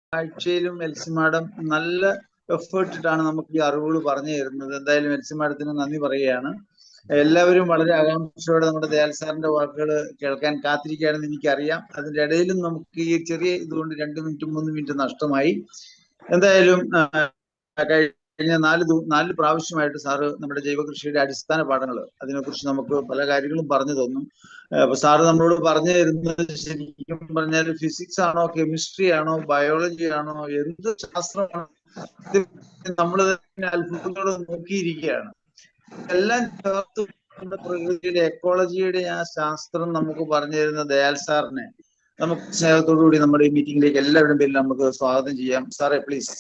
ആഴ്ചയിലും LC madam നല്ല effort ഇട്ടാണ് നമുക്ക് ഈ അറിവുകൾ പറഞ്ഞു തരുന്നത് എന്തായാലും എൽസി മാഡത്തിന് നന്ദി പറയുകയാണ് എല്ലാവരും വളരെ ആകാംക്ഷയോടെ നമ്മുടെ ദയാൽ സാറിന്റെ വാക്കുകൾ കേൾക്കാൻ കാത്തിരിക്കുകയാണെന്ന് എനിക്കറിയാം അതിന്റെ ഇടയിലും നമുക്ക് ഈ ചെറിയ ഇതുകൊണ്ട് രണ്ട് മിനിറ്റ് മൂന്ന് മിനിറ്റ് നഷ്ടമായി എന്തായാലും ആ, കഴിഞ്ഞ നാല് ദു- നാല് പ്രാവശ്യമായിട്ട് സാറ് നമ്മുടെ ജൈവകൃഷിയുടെ അടിസ്ഥാന പാഠങ്ങൾ അതിനെക്കുറിച്ച് നമുക്ക് പല കാര്യങ്ങളും പറഞ്ഞു തന്നു ഏഹ് അപ്പൊ സാറ് നമ്മളോട് പറഞ്ഞു തരുന്നത് ശരിക്കും പറഞ്ഞാൽ ഫിസിക്സ് ആണോ കെമിസ്ട്രി ആണോ ബയോളജി ആണോ എന്ത് ശാസ്ത്രമാണോ നമ്മൾ തന്നെ അത്ഭുതത്തോടെ നോക്കിയിരിക്കുകയാണ് എല്ലാം ചേർത്ത് നമ്മുടെ പ്രകൃതിയുടെ എക്കോളജിയുടെ ആ ശാസ്ത്രം നമുക്ക് പറഞ്ഞു തരുന്ന ദയാൽ സാറിനെ നമുക്ക് സ്നേഹത്തോടു കൂടി നമ്മുടെ ഈ മീറ്റിംഗിലേക്ക് എല്ലാവരുടെയും പേരിൽ നമുക്ക് സ്വാഗതം ചെയ്യാം സാറേ പ്ലീസ്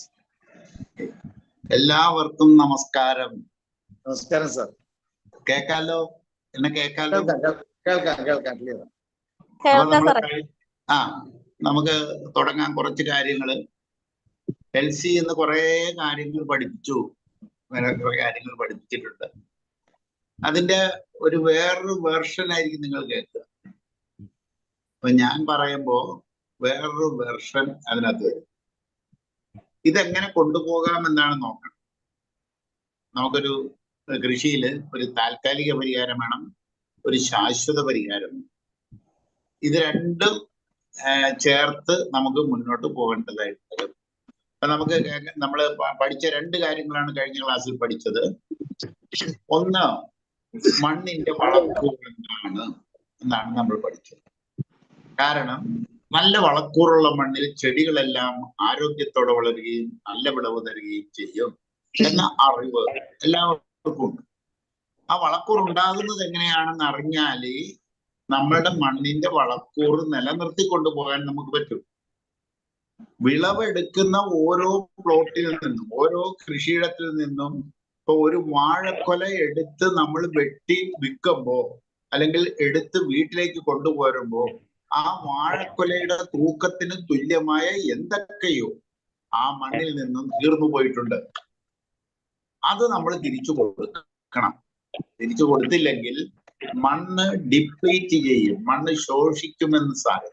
എല്ലാവർക്കും നമസ്കാരം നമസ്കാരം സാർ കേക്കാലോ എന്നെ കേക്കാലോ കേൾക്കാം കേൾക്കാം കേൾക്കാം ക്ലിയർ അപ്പൊ കേൾക്കാം നമ്മള് സാറേ കഴി- ആ നമുക്ക് തുടങ്ങാൻ കുറച്ച് കാര്യങ്ങള് എൽ സി എന്ന് കുറെ കാര്യങ്ങൾ പഠിപ്പിച്ചു വേറെ കുറെ കാര്യങ്ങൾ പഠിപ്പിച്ചിട്ടുണ്ട് അതിന്റെ ഒരു വേറൊരു വേർഷൻ ആയിരിക്കും നിങ്ങൾ കേൾക്കുക അപ്പൊ ഞാൻ പറയുമ്പോ വേറൊരു വെർഷൻ അതിനകത്ത് വരും ഇതെങ്ങനെ കൊണ്ടുപോകാം എന്നാണ് നോക്കണം നമുക്കൊരു കൃഷിയിൽ ഒരു താൽക്കാലിക പരിഹാരം വേണം ഒരു ശാശ്വത പരിഹാരം വേണം. ഇത് രണ്ടും ആ, ചേർത്ത് നമുക്ക് മുന്നോട്ട് പോകേണ്ടതായിട്ട് വരും അപ്പൊ നമുക്ക് കേക്ക- നമ്മള് പ- പഠിച്ച രണ്ട് കാര്യങ്ങളാണ് കഴിഞ്ഞ ക്ലാസ്സിൽ പഠിച്ചത് ഒന്ന് മണ്ണിന്റെ വളക്കൂർ എന്താണ് എന്നാണ് നമ്മൾ പഠിച്ചത് കാരണം നല്ല വളക്കൂറുള്ള മണ്ണിൽ ചെടികളെല്ലാം ആരോഗ്യത്തോടെ വളരുകയും നല്ല വിളവ് തരികയും ചെയ്യും എന്ന അറിവ് എല്ലാവർക്കും ഉണ്ട് ആ വളക്കൂർ ഉണ്ടാകുന്നത് എങ്ങനെയാണെന്ന് അറിഞ്ഞാലേ നമ്മളുടെ മണ്ണിന്റെ വളക്കൂറ് നിലനിർത്തി കൊണ്ടുപോകാൻ നമുക്ക് പറ്റും വിളവെടുക്കുന്ന ഓരോ പ്ലോട്ടിൽ നിന്നും ഓരോ കൃഷിയിടത്തിൽ നിന്നും ഇപ്പൊ ഒരു വാഴക്കൊല എടുത്ത് നമ്മൾ വെട്ടി വിൽക്കുമ്പോ അല്ലെങ്കിൽ എടുത്ത് വീട്ടിലേക്ക് കൊണ്ടുപോരുമ്പോ ആ വാഴക്കൊലയുടെ തൂക്കത്തിന് തുല്യമായ എന്തൊക്കെയോ ആ മണ്ണിൽ നിന്നും തീർന്നു പോയിട്ടുണ്ട് അത് നമ്മൾ തിരിച്ചു കൊടുക്കണം തിരിച്ചു കൊടുത്തില്ലെങ്കിൽ മണ്ണ് ഡിപ്ലീറ്റ് ചെയ്യും മണ്ണ് ശോഷിക്കുമെന്ന് സാരം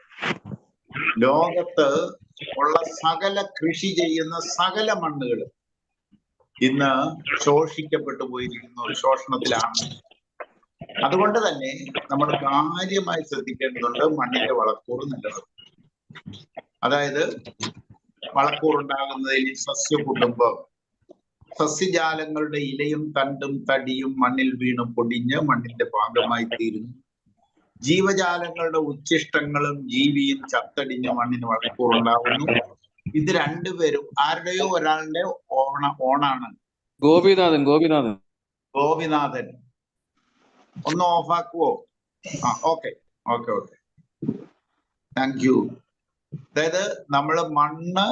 ലോകത്ത് ഉള്ള സകല കൃഷി ചെയ്യുന്ന സകല മണ്ണുകൾ ഇന്ന് ശോഷിക്കപ്പെട്ടു പോയിരിക്കുന്നു ഒരു ശോഷണത്തിലാണ് അതുകൊണ്ട് തന്നെ നമ്മൾ കാര്യമായി ശ്രദ്ധിക്കേണ്ടതുണ്ട് മണ്ണിന്റെ വളക്കൂറ് നിലനിർത്തും അതായത് വളക്കൂർ ഉണ്ടാകുന്നതിൽ സസ്യ കുടുംബം സസ്യജാലങ്ങളുടെ ഇലയും തണ്ടും തടിയും മണ്ണിൽ വീണ് പൊടിഞ്ഞ് മണ്ണിന്റെ ഭാഗമായി തീരുന്നു ജീവജാലങ്ങളുടെ ഉച്ഛിഷ്ടങ്ങളും ജീവിയും ചത്തടിഞ്ഞ് മണ്ണിന് വളക്കൂറുണ്ടാകുന്നു ഇത് രണ്ടുപേരും ആരുടെയോ ഒരാളുടെ ഓണ ഓണാണ് ഗോപിനാഥൻ ഗോപിനാഥൻ ഗോപിനാഥൻ ഒന്ന് ഓഫാക്കുവോ ആ okay okay okay thank you അതായത് നമ്മള് മണ്ണ്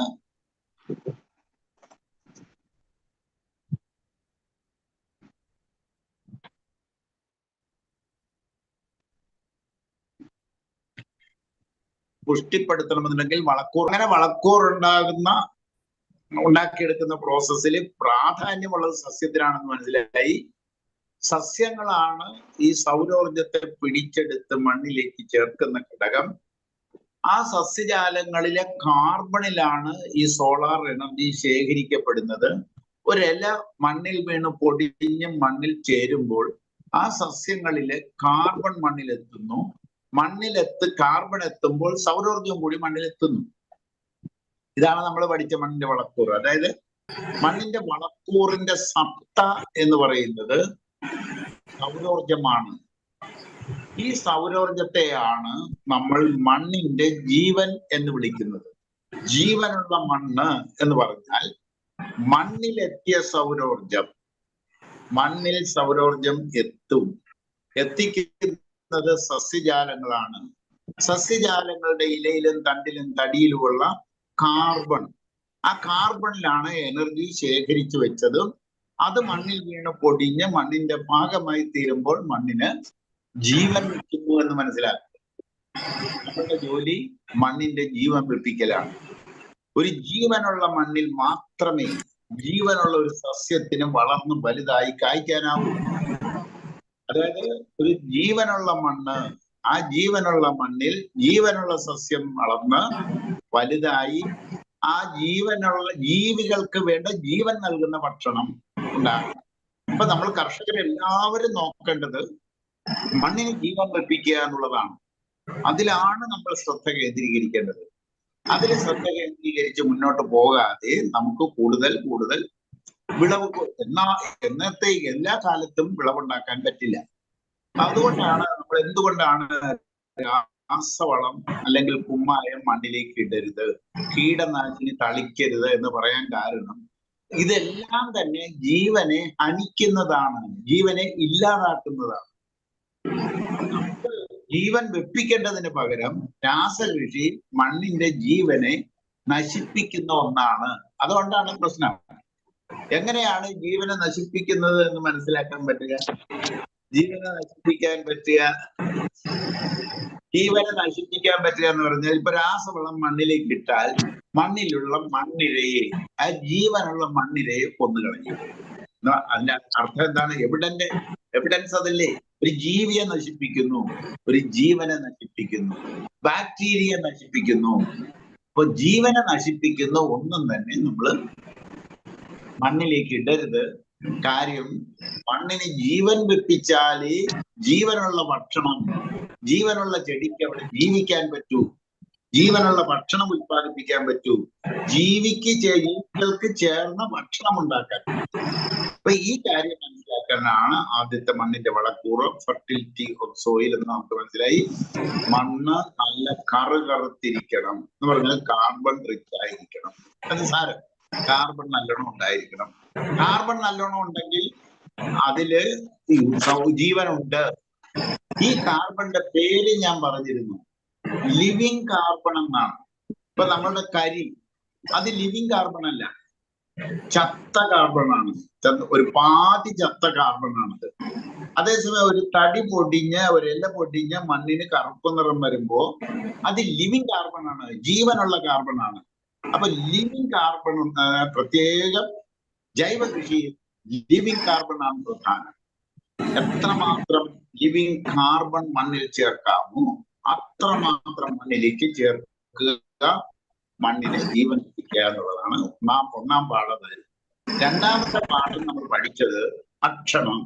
പുഷ്ടിപ്പെടുത്തണമെന്നുണ്ടെങ്കിൽ വളക്കൂർ അങ്ങനെ വളക്കൂർ ഉണ്ടാകുന്ന ഉണ്ടാക്കിയെടുക്കുന്ന പ്രോസസ്സിൽ പ്രാധാന്യമുള്ളത് സസ്യത്തിനാണെന്ന് മനസ്സിലായി സസ്യങ്ങളാണ് ഈ സൗരോർജത്തെ പിടിച്ചെടുത്ത് മണ്ണിലേക്ക് ചേർക്കുന്ന ഘടകം ആ സസ്യജാലങ്ങളിലെ കാർബണിലാണ് ഈ സോളാർ എനർജി ശേഖരിക്കപ്പെടുന്നത് ഒരില മണ്ണിൽ വീണ് പൊടിഞ്ഞ് മണ്ണിൽ ചേരുമ്പോൾ ആ സസ്യങ്ങളിലെ കാർബൺ മണ്ണിലെത്തുന്നു മണ്ണിലെത്ത് കാർബൺ എത്തുമ്പോൾ സൗരോർജം കൂടി മണ്ണിലെത്തുന്നു ഇതാണ് നമ്മൾ പഠിച്ച മണ്ണിന്റെ വളക്കൂറ് അതായത് മണ്ണിന്റെ വളക്കൂറിന്റെ സത്ത എന്ന് പറയുന്നത് സൗരോർജമാണ് ഈ സൗരോർജത്തെയാണ് നമ്മൾ മണ്ണിന്റെ ജീവൻ എന്ന് വിളിക്കുന്നത് ജീവനുള്ള മണ്ണ് എന്ന് പറഞ്ഞാൽ മണ്ണിലെത്തിയ സൗരോർജം മണ്ണിൽ സൗരോർജം എത്തും എത്തിക്കുന്നത് സസ്യജാലങ്ങളാണ് സസ്യജാലങ്ങളുടെ ഇലയിലും തണ്ടിലും തടിയിലുമുള്ള കാർബൺ ആ കാർബണിലാണ് എനർജി ശേഖരിച്ചു വെച്ചതും അത് മണ്ണിൽ വീണ് പൊടിഞ്ഞ് മണ്ണിന്റെ ഭാഗമായി തീരുമ്പോൾ മണ്ണിന് ജീവൻ വെക്കുന്നു എന്ന് മനസ്സിലാക്കുക നമ്മുടെ ജോലി മണ്ണിന്റെ ജീവൻ വെപ്പിക്കലാണ് ഒരു ജീവനുള്ള മണ്ണിൽ മാത്രമേ ജീവനുള്ള ഒരു സസ്യത്തിന് വളർന്ന് വലുതായി കായ്ക്കാനാവൂ അതായത് ഒരു ജീവനുള്ള മണ്ണ് ആ ജീവനുള്ള മണ്ണിൽ ജീവനുള്ള സസ്യം വളർന്ന് വലുതായി ആ ജീവനുള്ള ജീവികൾക്ക് വേണ്ട ജീവൻ നൽകുന്ന ഭക്ഷണം ഉണ്ടാകണം അപ്പൊ നമ്മൾ കർഷകരെല്ലാവരും നോക്കേണ്ടത് മണ്ണിന് ജീവൻ വെപ്പിക്കുക എന്നുള്ളതാണ് അതിലാണ് നമ്മൾ ശ്രദ്ധ കേന്ദ്രീകരിക്കേണ്ടത് അതിൽ ശ്രദ്ധ കേന്ദ്രീകരിച്ച് മുന്നോട്ട് പോകാതെ നമുക്ക് കൂടുതൽ കൂടുതൽ വിളവ് കൊ- എന്നാ എന്നത്തെ എല്ലാ കാലത്തും വിളവുണ്ടാക്കാൻ പറ്റില്ല അതുകൊണ്ടാണ് നമ്മൾ എന്തുകൊണ്ടാണ് രാസവളം അല്ലെങ്കിൽ കുമ്മായം മണ്ണിലേക്ക് ഇടരുത് കീടനാശിനി തളിക്കരുത് എന്ന് പറയാൻ കാരണം ഇതെല്ലാം തന്നെ ജീവനെ ഹനിക്കുന്നതാണ് ജീവനെ ഇല്ലാതാക്കുന്നതാണ് നമുക്ക് ജീവൻ വെപ്പിക്കേണ്ടതിന് പകരം രാസകൃഷി മണ്ണിന്റെ ജീവനെ നശിപ്പിക്കുന്ന ഒന്നാണ് അതുകൊണ്ടാണ് പ്രശ്നം എങ്ങനെയാണ് ജീവനെ നശിപ്പിക്കുന്നത് എന്ന് മനസ്സിലാക്കാൻ പറ്റുക ജീവനെ നശിപ്പിക്കാൻ പറ്റുക ജീവനെ നശിപ്പിക്കാൻ പറ്റുക എന്ന് പറഞ്ഞാൽ ഇപ്പൊ രാസവളം മണ്ണിലേക്ക് ഇട്ടാൽ മണ്ണിലുള്ള മണ്ണിരയെ ആ ജീവനുള്ള മണ്ണിരയെ കൊന്നുകളയും എന്നാ അതിന്റെ അർത്ഥം എന്താണ് എവിഡന്റ് എവിഡൻസ് അതല്ലേ ഒരു ജീവിയെ നശിപ്പിക്കുന്നു ഒരു ജീവനെ നശിപ്പിക്കുന്നു ബാക്ടീരിയ നശിപ്പിക്കുന്നു അപ്പൊ ജീവനെ നശിപ്പിക്കുന്ന ഒന്നും തന്നെ നമ്മൾ മണ്ണിലേക്ക് ഇടരുത് കാര്യം മണ്ണിന് ജീവൻ വെപ്പിച്ചാലേ ജീവനുള്ള ഭക്ഷണം ജീവനുള്ള ചെടിക്ക് അവിടെ ജീവിക്കാൻ പറ്റൂ ജീവനുള്ള ഭക്ഷണം ഉത്പാദിപ്പിക്കാൻ പറ്റൂ ജീവിക്ക് ചേ- ജീവികൾക്ക് ചേർന്ന ഭക്ഷണം ഉണ്ടാക്കാൻ പറ്റൂ. അപ്പൊ ഈ കാര്യം മനസ്സിലാക്കാനാണ് ആദ്യത്തെ മണ്ണിന്റെ വളക്കൂറ് ഫെർട്ടിലിറ്റി ഓഫ് സോയിൽ എന്ന് നമുക്ക് മനസ്സിലായി മണ്ണ് നല്ല കറു കറുത്തിരിക്കണം എന്ന് പറഞ്ഞാൽ കാർബൺ റിച്ച് ആയിരിക്കണം അത് സാരം കാർബൺ നല്ലോണം ഉണ്ടായിരിക്കണം കാർബൺ നല്ലോണം ഉണ്ടെങ്കിൽ അതില് ഈ സൗ- ജീവനുണ്ട് ഈ കാർബണിന്റെ പേര് ഞാൻ പറഞ്ഞിരുന്നു ലിവിങ് കാർബൺ എന്നാണ് ഇപ്പൊ നമ്മളുടെ കരി അത് ലിവിങ് കാർബൺ അല്ല ചത്ത കാർബൺ ആണ് ചത്ത- ഒരു പാതി ചത്ത കാർബൺ ആണത് അതേസമയം ഒരു തടി പൊടിഞ്ഞ് ഒരു ഇല പൊടിഞ്ഞ് മണ്ണിന് കറുപ്പ് നിറം വരുമ്പോ അത് ലിവിങ് കാർബൺ ആണ് ജീവനുള്ള കാർബൺ ആണ് അപ്പൊ ലിവിങ് കാർബൺ പ്രത്യേകം ജൈവ കൃഷിയിൽ ലിവിങ് കാർബൺ ആണ് പ്രധാനം എത്രമാത്രം ലിവിങ് കാർബൺ മണ്ണിൽ ചേർക്കാമോ അത്രമാത്രം മണ്ണിലേക്ക് ചേർക്കുക മണ്ണിന് ജീവൻ എത്തിക്കുക എന്നുള്ളതാണ് ഒന്നാം ഒന്നാം പാഠത് രണ്ടാമത്തെ പാഠം നമ്മൾ പഠിച്ചത് ഭക്ഷണം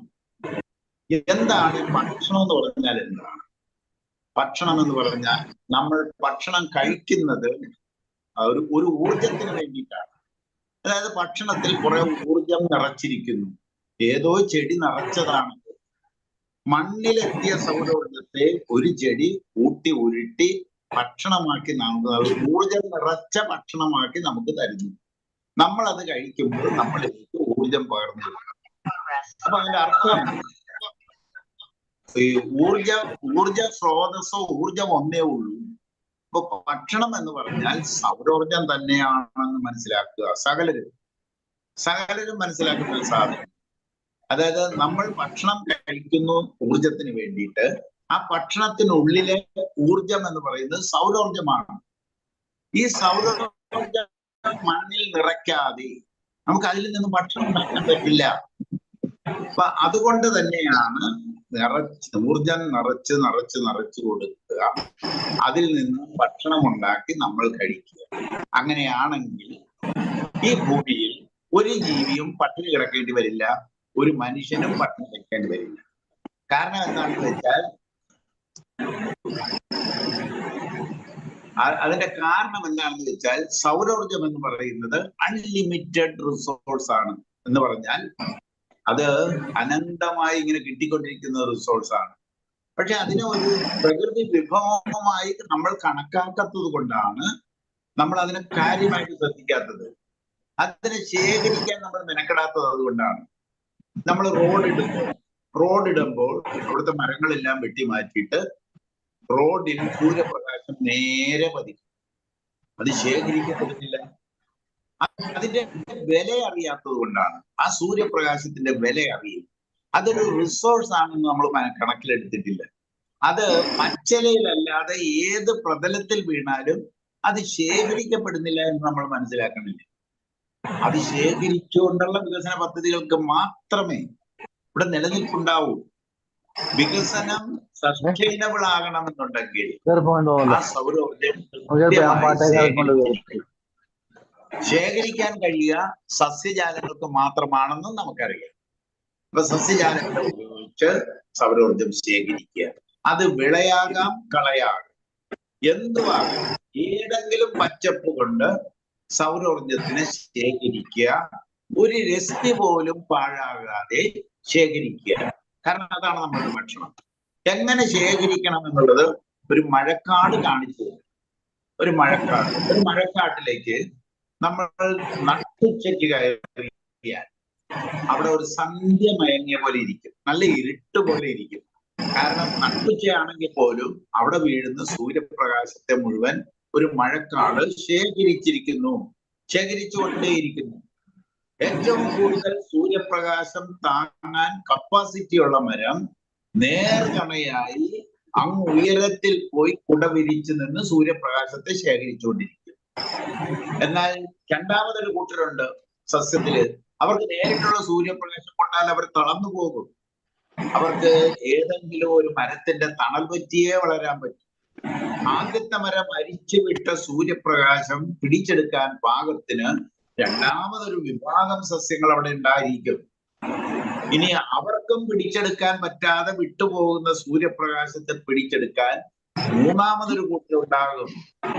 എന്താണ് ഭക്ഷണം എന്ന് പറഞ്ഞാൽ എന്താണ് ഭക്ഷണം എന്ന് പറഞ്ഞാൽ നമ്മൾ ഭക്ഷണം കഴിക്കുന്നത് ഒരു ഒരു ഊർജത്തിന് വേണ്ടിയിട്ടാണ് അതായത് ഭക്ഷണത്തിൽ കുറെ ഊർജം നിറച്ചിരിക്കുന്നു ഏതോ ചെടി നിറച്ചതാണ് മണ്ണിലെത്തിയ സൗരോർജത്തെ ഒരു ചെടി കൂട്ടി ഉരുട്ടി ഭക്ഷണമാക്കി നമുക്ക് ഊർജം നിറച്ച ഭക്ഷണമാക്കി നമുക്ക് തരുന്നു നമ്മൾ അത് കഴിക്കുമ്പോൾ നമ്മളിലേക്ക് ഊർജം പകർന്നു കൊടുക്കണം. അപ്പൊ അതിന്റെ അർത്ഥം ഈ ഊർജ ഊർജ സ്രോതസ്സോ ഊർജം ഒന്നേ ഉള്ളൂ ഇപ്പൊ ഭക്ഷണം എന്ന് പറഞ്ഞാൽ സൗരോർജം തന്നെയാണെന്ന് മനസ്സിലാക്കുക സകലരും സകലരും മനസ്സിലാക്കുന്ന ഒരു സാധനം അതായത് നമ്മൾ ഭക്ഷണം കഴിക്കുന്നു ഊർജത്തിന് വേണ്ടിയിട്ട് ആ ഭക്ഷണത്തിനുള്ളിലെ ഊർജം എന്ന് പറയുന്നത് സൗരോർജമാണ് ഈ സൗരോർജം മണ്ണിൽ നിറയ്ക്കാതെ നമുക്ക് അതിൽ നിന്ന് ഭക്ഷണം ഉണ്ടാക്കാൻ പറ്റില്ല അപ്പൊ അതുകൊണ്ട് തന്നെയാണ് നിറച്ച് ഊർജം നിറച്ച് നിറച്ച് നിറച്ച് കൊടുക്കുക അതിൽ നിന്ന് ഭക്ഷണം ഉണ്ടാക്കി നമ്മൾ കഴിക്കുക അങ്ങനെയാണെങ്കിൽ ഈ ഭൂമിയിൽ ഒരു ജീവിയും പട്ടിണി കിടക്കേണ്ടി വരില്ല ഒരു മനുഷ്യനും പട്ടിണി കിടക്കേണ്ടി വരില്ല കാരണം എന്താണെന്ന് വെച്ചാൽ ആ- അതിന്റെ കാരണം എന്താണെന്ന് വെച്ചാൽ സൗരോർജം എന്ന് പറയുന്നത് അൺലിമിറ്റഡ് റിസോഴ്സ് ആണ് എന്ന് പറഞ്ഞാൽ അത് അനന്തമായി ഇങ്ങനെ കിട്ടിക്കൊണ്ടിരിക്കുന്ന റിസോഴ്സ് ആണ് പക്ഷെ അതിനെ ഒരു പ്രകൃതി വിഭവമായി നമ്മൾ കണക്കാക്കാത്തത് കൊണ്ടാണ് നമ്മൾ അതിനെ കാര്യമായിട്ട് ശ്രദ്ധിക്കാത്തത് അതിനെ ശേഖരിക്കാൻ നമ്മൾ മെനക്കെടാത്തത് അതുകൊണ്ടാണ് നമ്മൾ റോഡ് ഇടുമ്പോൾ റോഡ് ഇടുമ്പോൾ അവിടുത്തെ മരങ്ങളെല്ലാം വെട്ടി മാറ്റിയിട്ട് റോഡിൽ സൂര്യപ്രകാശം നേരെ പതിക്കും അത് ശേഖരിക്കപ്പെടുന്നില്ല അ- അതിന്റെ വില അറിയാത്തത് കൊണ്ടാണ് ആ സൂര്യപ്രകാശത്തിന്റെ വില അറിയും അതൊരു റിസോഴ്സ് ആണെന്ന് നമ്മൾ മന- കണക്കിലെടുത്തിട്ടില്ല അത് പച്ചലയിലല്ലാതെ ഏത് പ്രതലത്തിൽ വീണാലും അത് ശേഖരിക്കപ്പെടുന്നില്ല എന്ന് നമ്മൾ മനസ്സിലാക്കണില്ല അത് ശേഖരിച്ചുകൊണ്ടുള്ള വികസന പദ്ധതികൾക്ക് മാത്രമേ ഇവിടെ നിലനിൽപ്പുണ്ടാവൂ വികസനം സസ്റ്റൈനബിൾ ആകണമെന്നുണ്ടെങ്കിൽ ഇയർഫോൺ ആ സൗരോർജം മുझे കൃത്യമായി പാട്ടേക്ക് കൊണ്ട് ശേഖരിച്ചിരിക്കണം. ശേഖരിക്കാൻ കഴിയുക സസ്യജാലങ്ങൾക്ക് മാത്രമാണെന്നും നമുക്കറിയാം അപ്പൊ സസ്യജാലങ്ങളെ ഉപയോഗിച്ച് സൗരോർജം ശേഖരിക്കുക അത് വിളയാകാം കളയാകാം എന്തുവാകാം ഏതെങ്കിലും പച്ചപ്പ് കൊണ്ട് സൗരോർജത്തിനെ ശേഖരിക്കുക ഒരു രശ്മി പോലും പാഴാകാതെ ശേഖരിക്കുക കാരണം അതാണ് നമ്മുടെ ഭക്ഷണം എങ്ങനെ ശേഖരിക്കണം എന്നുള്ളത് ഒരു മഴക്കാട് കാണിച്ചു തരും. ഒരു മഴക്കാട് ഒരു മഴക്കാട്ടിലേക്ക് നമ്മൾ നട്ടുച്ചയ്ക്ക് കയറിയാൽ അവിടെ ഒരു സന്ധ്യ മയങ്ങിയ പോലെ ഇരിക്കും നല്ല ഇരുട്ട് പോലെ ഇരിക്കും കാരണം നട്ടുച്ചയാണെങ്കിൽ പോലും അവിടെ വീഴുന്ന സൂര്യപ്രകാശത്തെ മുഴുവൻ ഒരു മഴക്കാട് ശേഖരിച്ചിരിക്കുന്നു ശേഖരിച്ചുകൊണ്ടേയിരിക്കുന്നു ഏറ്റവും കൂടുതൽ സൂര്യപ്രകാശം താങ്ങാൻ കപ്പാസിറ്റി ഉള്ള മരം നേർഗണയായി അങ്ങ് ഉയരത്തിൽ പോയി കുട വിരിച്ചു നിന്ന് സൂര്യപ്രകാശത്തെ ശേഖരിച്ചുകൊണ്ടിരിക്കും എന്നാൽ രണ്ടാമതൊരു കൂട്ടരുണ്ട് സസ്യത്തില് അവർക്ക് നേരിട്ടുള്ള സൂര്യപ്രകാശം കൊണ്ടാൽ അവർ തളർന്നു പോകും അവർക്ക് ഏതെങ്കിലും ഒരു മരത്തിന്റെ തണൽ പറ്റിയേ വളരാൻ പറ്റും ആദ്യത്തെ മരം അരിച്ചു വിട്ട സൂര്യപ്രകാശം പിടിച്ചെടുക്കാൻ പാകത്തിന് രണ്ടാമതൊരു വിഭാഗം സസ്യങ്ങൾ അവിടെ ഉണ്ടായിരിക്കും ഇനി അവർക്കും പിടിച്ചെടുക്കാൻ പറ്റാതെ വിട്ടുപോകുന്ന സൂര്യപ്രകാശത്തെ പിടിച്ചെടുക്കാൻ മൂന്നാമതൊരു കൂട്ടരുണ്ടാകും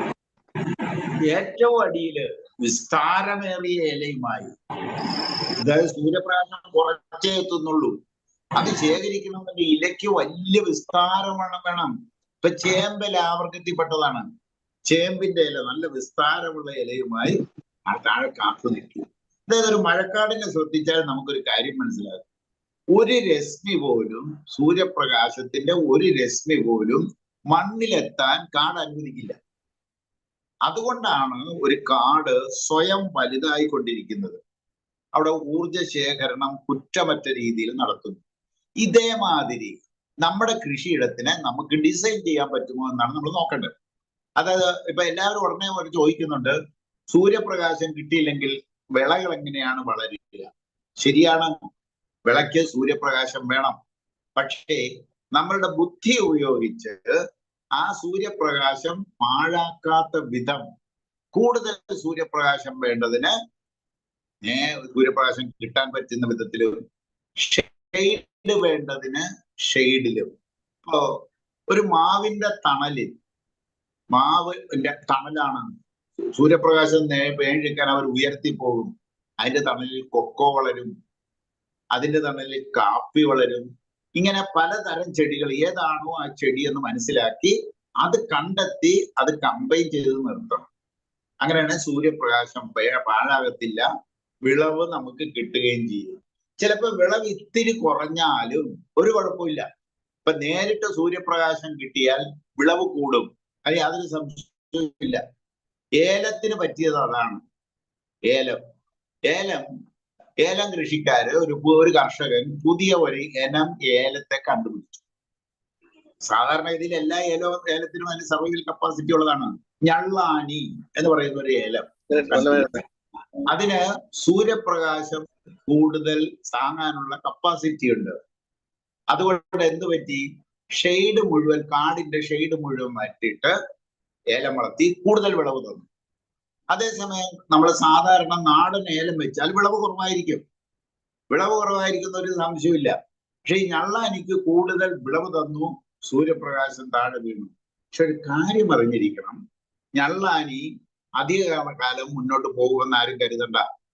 ഏറ്റവും അടിയില് വിസ്താരമേറിയ ഇലയുമായി അതായത് സൂര്യപ്രകാശം കുറച്ചേ എത്തുന്നുള്ളൂ അത് ശേഖരിക്കണമെങ്കിൽ ഇലയ്ക്ക് വലിയ വിസ്താരമാണ് വേണം ഇപ്പൊ ചേമ്പല ആവർത്തിപ്പെട്ടതാണ് ചേമ്പിന്റെ ഇല നല്ല വിസ്താരമുള്ള ഇലയുമായി ആ താഴെ കാത്തു നിൽക്കും അതായത് ഒരു മഴക്കാടിനെ ശ്രദ്ധിച്ചാൽ നമുക്കൊരു കാര്യം മനസ്സിലാകും ഒരു രശ്മി പോലും സൂര്യപ്രകാശത്തിന്റെ ഒരു രശ്മി പോലും മണ്ണിലെത്താൻ കാട് അനുവദിക്കില്ല അതുകൊണ്ടാണ് ഒരു കാട് സ്വയം വലുതായിക്കൊണ്ടിരിക്കുന്നത് അവിടെ ഊർജ ശേഖരണം കുറ്റമറ്റ രീതിയിൽ നടത്തുന്നു ഇതേമാതിരി നമ്മുടെ കൃഷിയിടത്തിനെ നമുക്ക് ഡിസൈൻ ചെയ്യാൻ പറ്റുമോ എന്നാണ് നമ്മൾ നോക്കേണ്ടത് അതായത് ഇപ്പൊ എല്ലാവരും ഉടനെ ഒരു ചോദിക്കുന്നുണ്ട് സൂര്യപ്രകാശം കിട്ടിയില്ലെങ്കിൽ വിളകൾ എങ്ങനെയാണ് വളരുക ശരിയാണ് വിളയ്ക്ക് സൂര്യപ്രകാശം വേണം പക്ഷേ നമ്മളുടെ ബുദ്ധി ഉപയോഗിച്ച് ആ സൂര്യപ്രകാശം പാഴാക്കാത്ത വിധം കൂടുതൽ സൂര്യപ്രകാശം വേണ്ടതിന് ഏ സൂര്യപ്രകാശം കിട്ടാൻ പറ്റുന്ന വിധത്തിലും ഷെയ്ഡ് വേണ്ടതിന് ഷെയ്ഡിലും ഇപ്പോ ഒരു മാവിന്റെ തണലിൽ മാവിന്റെ തണലാണ് സൂര്യപ്രകാശം നേ വേണ്ടിക്കാൻ അവർ ഉയർത്തി പോകും അതിന്റെ തണലിൽ കൊക്കോ വളരും അതിന്റെ തണലിൽ കാപ്പി വളരും ഇങ്ങനെ പലതരം ചെടികൾ ഏതാണോ ആ ചെടി എന്ന് മനസ്സിലാക്കി അത് കണ്ടെത്തി അത് കമ്പൈൻ ചെയ്ത് നിർത്തണം അങ്ങനെയാണ് സൂര്യപ്രകാശം പേ- പാഴാകത്തില്ല വിളവ് നമുക്ക് കിട്ടുകയും ചെയ്യും ചിലപ്പോ വിളവ് ഇത്തിരി കുറഞ്ഞാലും ഒരു കുഴപ്പമില്ല ഇപ്പൊ നേരിട്ട് സൂര്യപ്രകാശം കിട്ടിയാൽ വിളവ് കൂടും അത് യാതൊരു സംശയവുമില്ല ഏലത്തിന് പറ്റിയത് അതാണ് ഏലം ഏലം ഏലം കൃഷിക്കാര് ഒരു പു- ഒരു കർഷകൻ പുതിയ ഒരു ഇനം ഏലത്തെ കണ്ടുപിടിച്ചു സാധാരണ ഇതിൽ എല്ലാ ഏലോ ഏലത്തിനും അതിന് സർവൈവൽ കപ്പാസിറ്റി ഉള്ളതാണ് ഞള്ളാനി എന്ന് പറയുന്ന ഒരു ഏലം അതിന് സൂര്യപ്രകാശം കൂടുതൽ താങ്ങാനുള്ള കപ്പാസിറ്റി ഉണ്ട് അതുകൊണ്ട് എന്ത് പറ്റി ഷെയ്ഡ് മുഴുവൻ കാടിന്റെ ഷെയ്ഡ് മുഴുവൻ മാറ്റിയിട്ട് ഏലം വളർത്തി കൂടുതൽ വിളവ് തന്നു അതേസമയം നമ്മൾ സാധാരണ നാടൻ ഏലം വെച്ചാൽ വിളവ് കുറവായിരിക്കും വിളവ് കുറവായിരിക്കുന്ന ഒരു സംശയമില്ല പക്ഷെ ഈ ഞള്ള എനിക്ക് കൂടുതൽ വിളവ് തന്നു സൂര്യപ്രകാശം താഴെ വീണു പക്ഷെ ഒരു കാര്യം അറിഞ്ഞിരിക്കണം ഞള്ളാനി അധിക കാലം മുന്നോട്ട് പോകുമെന്ന് ആരും കരുതണ്ട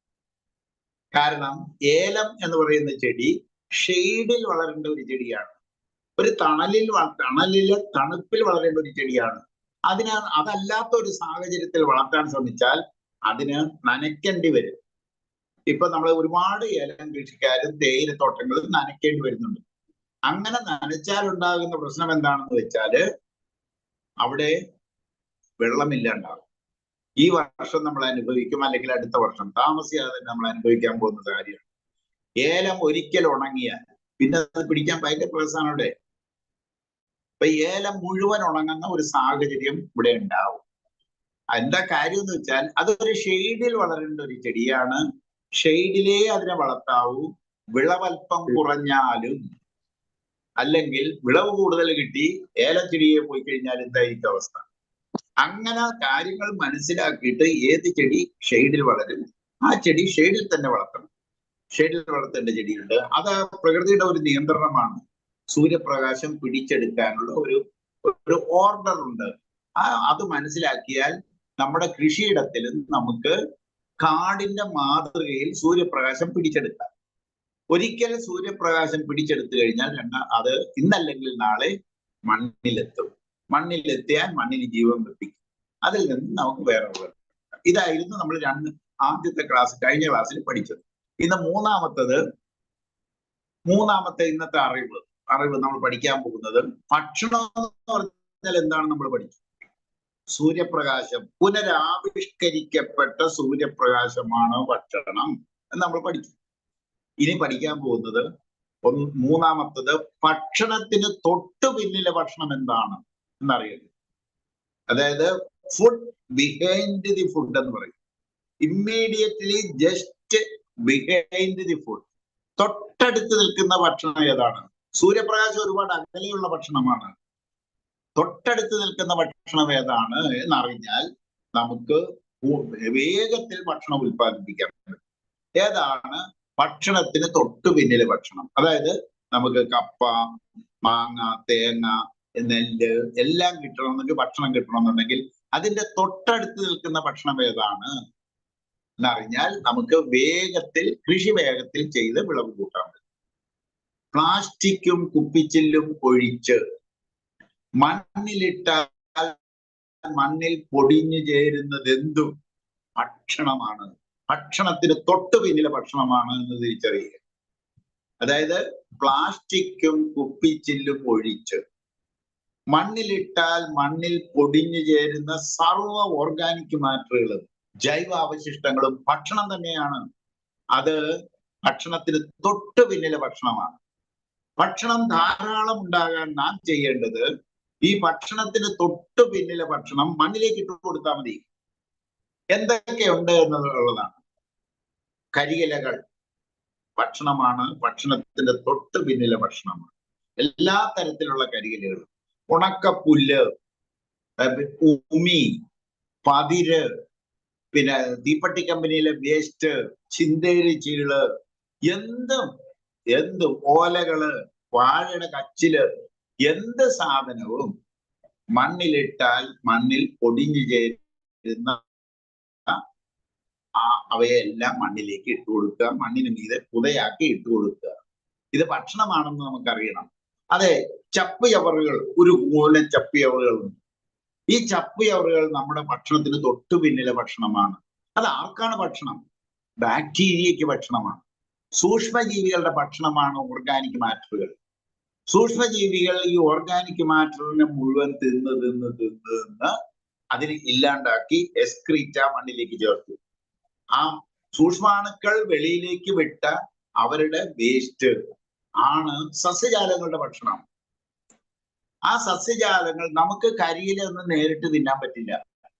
കാരണം ഏലം എന്ന് പറയുന്ന ചെടി ഷെയ്ഡിൽ വളരേണ്ട ഒരു ചെടിയാണ് ഒരു തണലിൽ വ- തണലിലെ തണുപ്പിൽ വളരേണ്ട ഒരു ചെടിയാണ് അതിന് അതല്ലാത്ത ഒരു സാഹചര്യത്തിൽ വളർത്താൻ ശ്രമിച്ചാൽ അതിന് നനയ്ക്കേണ്ടി വരും ഇപ്പൊ നമ്മൾ ഒരുപാട് ഏലം കൃഷിക്കാരും തേയിലത്തോട്ടങ്ങളും നനയ്ക്കേണ്ടി വരുന്നുണ്ട് അങ്ങനെ നനച്ചാൽ ഉണ്ടാകുന്ന പ്രശ്നം എന്താണെന്ന് വെച്ചാല് അവിടെ വെള്ളമില്ലാണ്ടാകും ഈ വർഷം നമ്മൾ അനുഭവിക്കും അല്ലെങ്കിൽ അടുത്ത വർഷം താമസിയാതെ തന്നെ നമ്മൾ അനുഭവിക്കാൻ പോകുന്ന കാര്യമാണ് ഏലം ഒരിക്കൽ ഉണങ്ങിയാൽ പിന്നെ അത് പിടിക്കാൻ ഭയങ്കര പ്രയാസമാണ് ഇവിടെ ഇപ്പൊ ഏലം മുഴുവൻ ഉണങ്ങുന്ന ഒരു സാഹചര്യം ഇവിടെ ഉണ്ടാവും എന്താ കാര്യം എന്ന് വെച്ചാൽ അതൊരു ഷെയ്ഡിൽ വളരേണ്ട ഒരു ചെടിയാണ് ഷെയ്ഡിലേ അതിനെ വളർത്താവൂ വിളവൽപ്പം കുറഞ്ഞാലും അല്ലെങ്കിൽ വിളവ് കൂടുതൽ കിട്ടി ഏലച്ചെടിയെ പോയി കഴിഞ്ഞാൽ എന്തായിരിക്കും അവസ്ഥ അങ്ങനെ കാര്യങ്ങൾ മനസ്സിലാക്കിയിട്ട് ഏത് ചെടി ഷെയ്ഡിൽ വളരും ആ ചെടി ഷെയ്ഡിൽ തന്നെ വളർത്തണം ഷെയ്ഡിൽ വളർത്തേണ്ട ചെടിയുണ്ട് അത് പ്രകൃതിയുടെ ഒരു നിയന്ത്രണമാണ് സൂര്യപ്രകാശം പിടിച്ചെടുക്കാനുള്ള ഒരു ഒരു ഓർഡർ ഉണ്ട് ആ അത് മനസ്സിലാക്കിയാൽ നമ്മുടെ കൃഷിയിടത്തിൽ നമുക്ക് കാടിന്റെ മാതൃകയിൽ സൂര്യപ്രകാശം പിടിച്ചെടുക്കാം ഒരിക്കൽ സൂര്യപ്രകാശം പിടിച്ചെടുത്തു കഴിഞ്ഞാൽ രണ്ടാ അത് ഇന്നല്ലെങ്കിൽ നാളെ മണ്ണിലെത്തും മണ്ണിലെത്തിയാൽ മണ്ണിന് ജീവൻ വെപ്പിക്കും അതിൽ നിന്ന് നമുക്ക് വേറെ ഉള്ളത് ഇതായിരുന്നു നമ്മൾ രണ്ട് ആദ്യത്തെ ക്ലാസ് കഴിഞ്ഞ ക്ലാസ്സിൽ പഠിച്ചത് ഇന്ന് മൂന്നാമത്തത് മൂന്നാമത്തെ ഇന്നത്തെ അറിവ് അറിവ് നമ്മൾ പഠിക്കാൻ പോകുന്നത് ഭക്ഷണം എന്ന് പറഞ്ഞാൽ എന്താണ് നമ്മൾ പഠിച്ചത് സൂര്യപ്രകാശം പുനരാവിഷ്കരിക്കപ്പെട്ട സൂര്യപ്രകാശമാണ് ഭക്ഷണം എന്ന് നമ്മൾ പഠിച്ചു ഇനി പഠിക്കാൻ പോകുന്നത് ഒന്ന് മൂന്നാമത്തത് ഭക്ഷണത്തിന് തൊട്ടു പിന്നിലെ ഭക്ഷണം എന്താണ് എന്നറിയുന്നത് അതായത് ഫുഡ് ബിഹൈൻഡ് ദി ഫുഡ് എന്ന് പറയും immediately just behind the food തൊട്ടടുത്ത് നിൽക്കുന്ന ഭക്ഷണം ഏതാണ് സൂര്യപ്രകാശം ഒരുപാട് അകലെയുള്ള ഭക്ഷണമാണ് തൊട്ടടുത്ത് നിൽക്കുന്ന ഭക്ഷണം ഏതാണ് എന്നറിഞ്ഞാൽ നമുക്ക് വേഗത്തിൽ ഭക്ഷണം ഉൽപ്പാദിപ്പിക്കാൻ പറ്റും ഏതാണ് ഭക്ഷണത്തിന് തൊട്ടു പിന്നിലെ ഭക്ഷണം അതായത് നമുക്ക് കപ്പ മാങ്ങ തേങ്ങ നെല്ല് എല്ലാം കിട്ടണമെന്നെങ്കിൽ ഭക്ഷണം കിട്ടണമെന്നുണ്ടെങ്കിൽ അതിന്റെ തൊട്ടടുത്ത് നിൽക്കുന്ന ഭക്ഷണം ഏതാണ് എന്നറിഞ്ഞാൽ നമുക്ക് വേഗത്തിൽ കൃഷി വേഗത്തിൽ ചെയ്ത് വിളവ് കൂട്ടാൻ പറ്റും പ്ലാസ്റ്റിക്കും കുപ്പിച്ചില്ലും ഒഴിച്ച് മണ്ണിലിട്ടാൽ മണ്ണിൽ പൊടിഞ്ഞു ചേരുന്നത് എന്തും ഭക്ഷണമാണ് ഭക്ഷണത്തിന് തൊട്ടു പിന്നിലെ ഭക്ഷണമാണ് എന്ന് തിരിച്ചറിയുക അതായത് പ്ലാസ്റ്റിക്കും കുപ്പിച്ചില്ലും ഒഴിച്ച് മണ്ണിലിട്ടാൽ മണ്ണിൽ പൊടിഞ്ഞു ചേരുന്ന സർവ ഓർഗാനിക് മാറ്ററുകളും ജൈവ അവശിഷ്ടങ്ങളും ഭക്ഷണം തന്നെയാണ് അത് ഭക്ഷണത്തിന് തൊട്ടു പിന്നിലെ ഭക്ഷണമാണ് ഭക്ഷണം ധാരാളം ഉണ്ടാകാൻ നാം ചെയ്യേണ്ടത് ഈ ഭക്ഷണത്തിന് തൊട്ടു പിന്നിലെ ഭക്ഷണം മണ്ണിലേക്ക് ഇട്ടു കൊടുത്താൽ മതി എന്തൊക്കെയുണ്ട് എന്നുള്ളതാണ് കരിയിലകൾ ഭക്ഷണമാണ് ഭക്ഷണത്തിന്റെ തൊട്ട് പിന്നിലെ ഭക്ഷണമാണ് എല്ലാ തരത്തിലുള്ള കരിയിലകളും ഉണക്കപ്പുല്ല് ഉമി പതിര് പിന്നെ തീപ്പട്ടി കമ്പനിയിലെ വേസ്റ്റ് ചിന്തേരി ചീള് എന്തും എന്തും ഓലകള് വാഴയുടെ കച്ചില് എന്ത് സാധനവും മണ്ണിലിട്ടാൽ മണ്ണിൽ പൊടിഞ്ഞു ചേരുന്ന ആ അവയെല്ലാം മണ്ണിലേക്ക് ഇട്ടു കൊടുക്കുക മണ്ണിന് മീതെ പുതയാക്കി ഇട്ടു കൊടുക്കുക ഇത് ഭക്ഷണമാണെന്ന് നമുക്കറിയണം അതെ ചപ്പ് ചവറുകൾ ഒരു മൂലം ചപ്പ് ചവറുകളുണ്ട് ഈ ചപ്പ് ചവറുകൾ നമ്മുടെ ഭക്ഷണത്തിന് തൊട്ടു പിന്നിലെ ഭക്ഷണമാണ് അത് ആർക്കാണ് ഭക്ഷണം ബാക്ടീരിയയ്ക്ക് ഭക്ഷണമാണ് സൂക്ഷ്മജീവികളുടെ ഭക്ഷണമാണ് ഓർഗാനിക് മാറ്ററുകൾ സൂക്ഷ്മജീവികൾ ഈ ഓർഗാനിക് മാറ്ററിനെ മുഴുവൻ തിന്ന് തിന്ന് തിന്ന് തിന്ന് അതിനെ ഇല്ലാണ്ടാക്കി എസ്ക്രീറ്റ മണ്ണിലേക്ക് ചേർത്തു ആ സൂക്ഷ്മാണുക്കൾ വെളിയിലേക്ക് വിട്ട അവരുടെ വേസ്റ്റ് ആണ് സസ്യജാലങ്ങളുടെ ഭക്ഷണം ആ സസ്യജാലങ്ങൾ നമുക്ക് കരിയില ഒന്നും നേരിട്ട് തിന്നാൻ പറ്റില്ല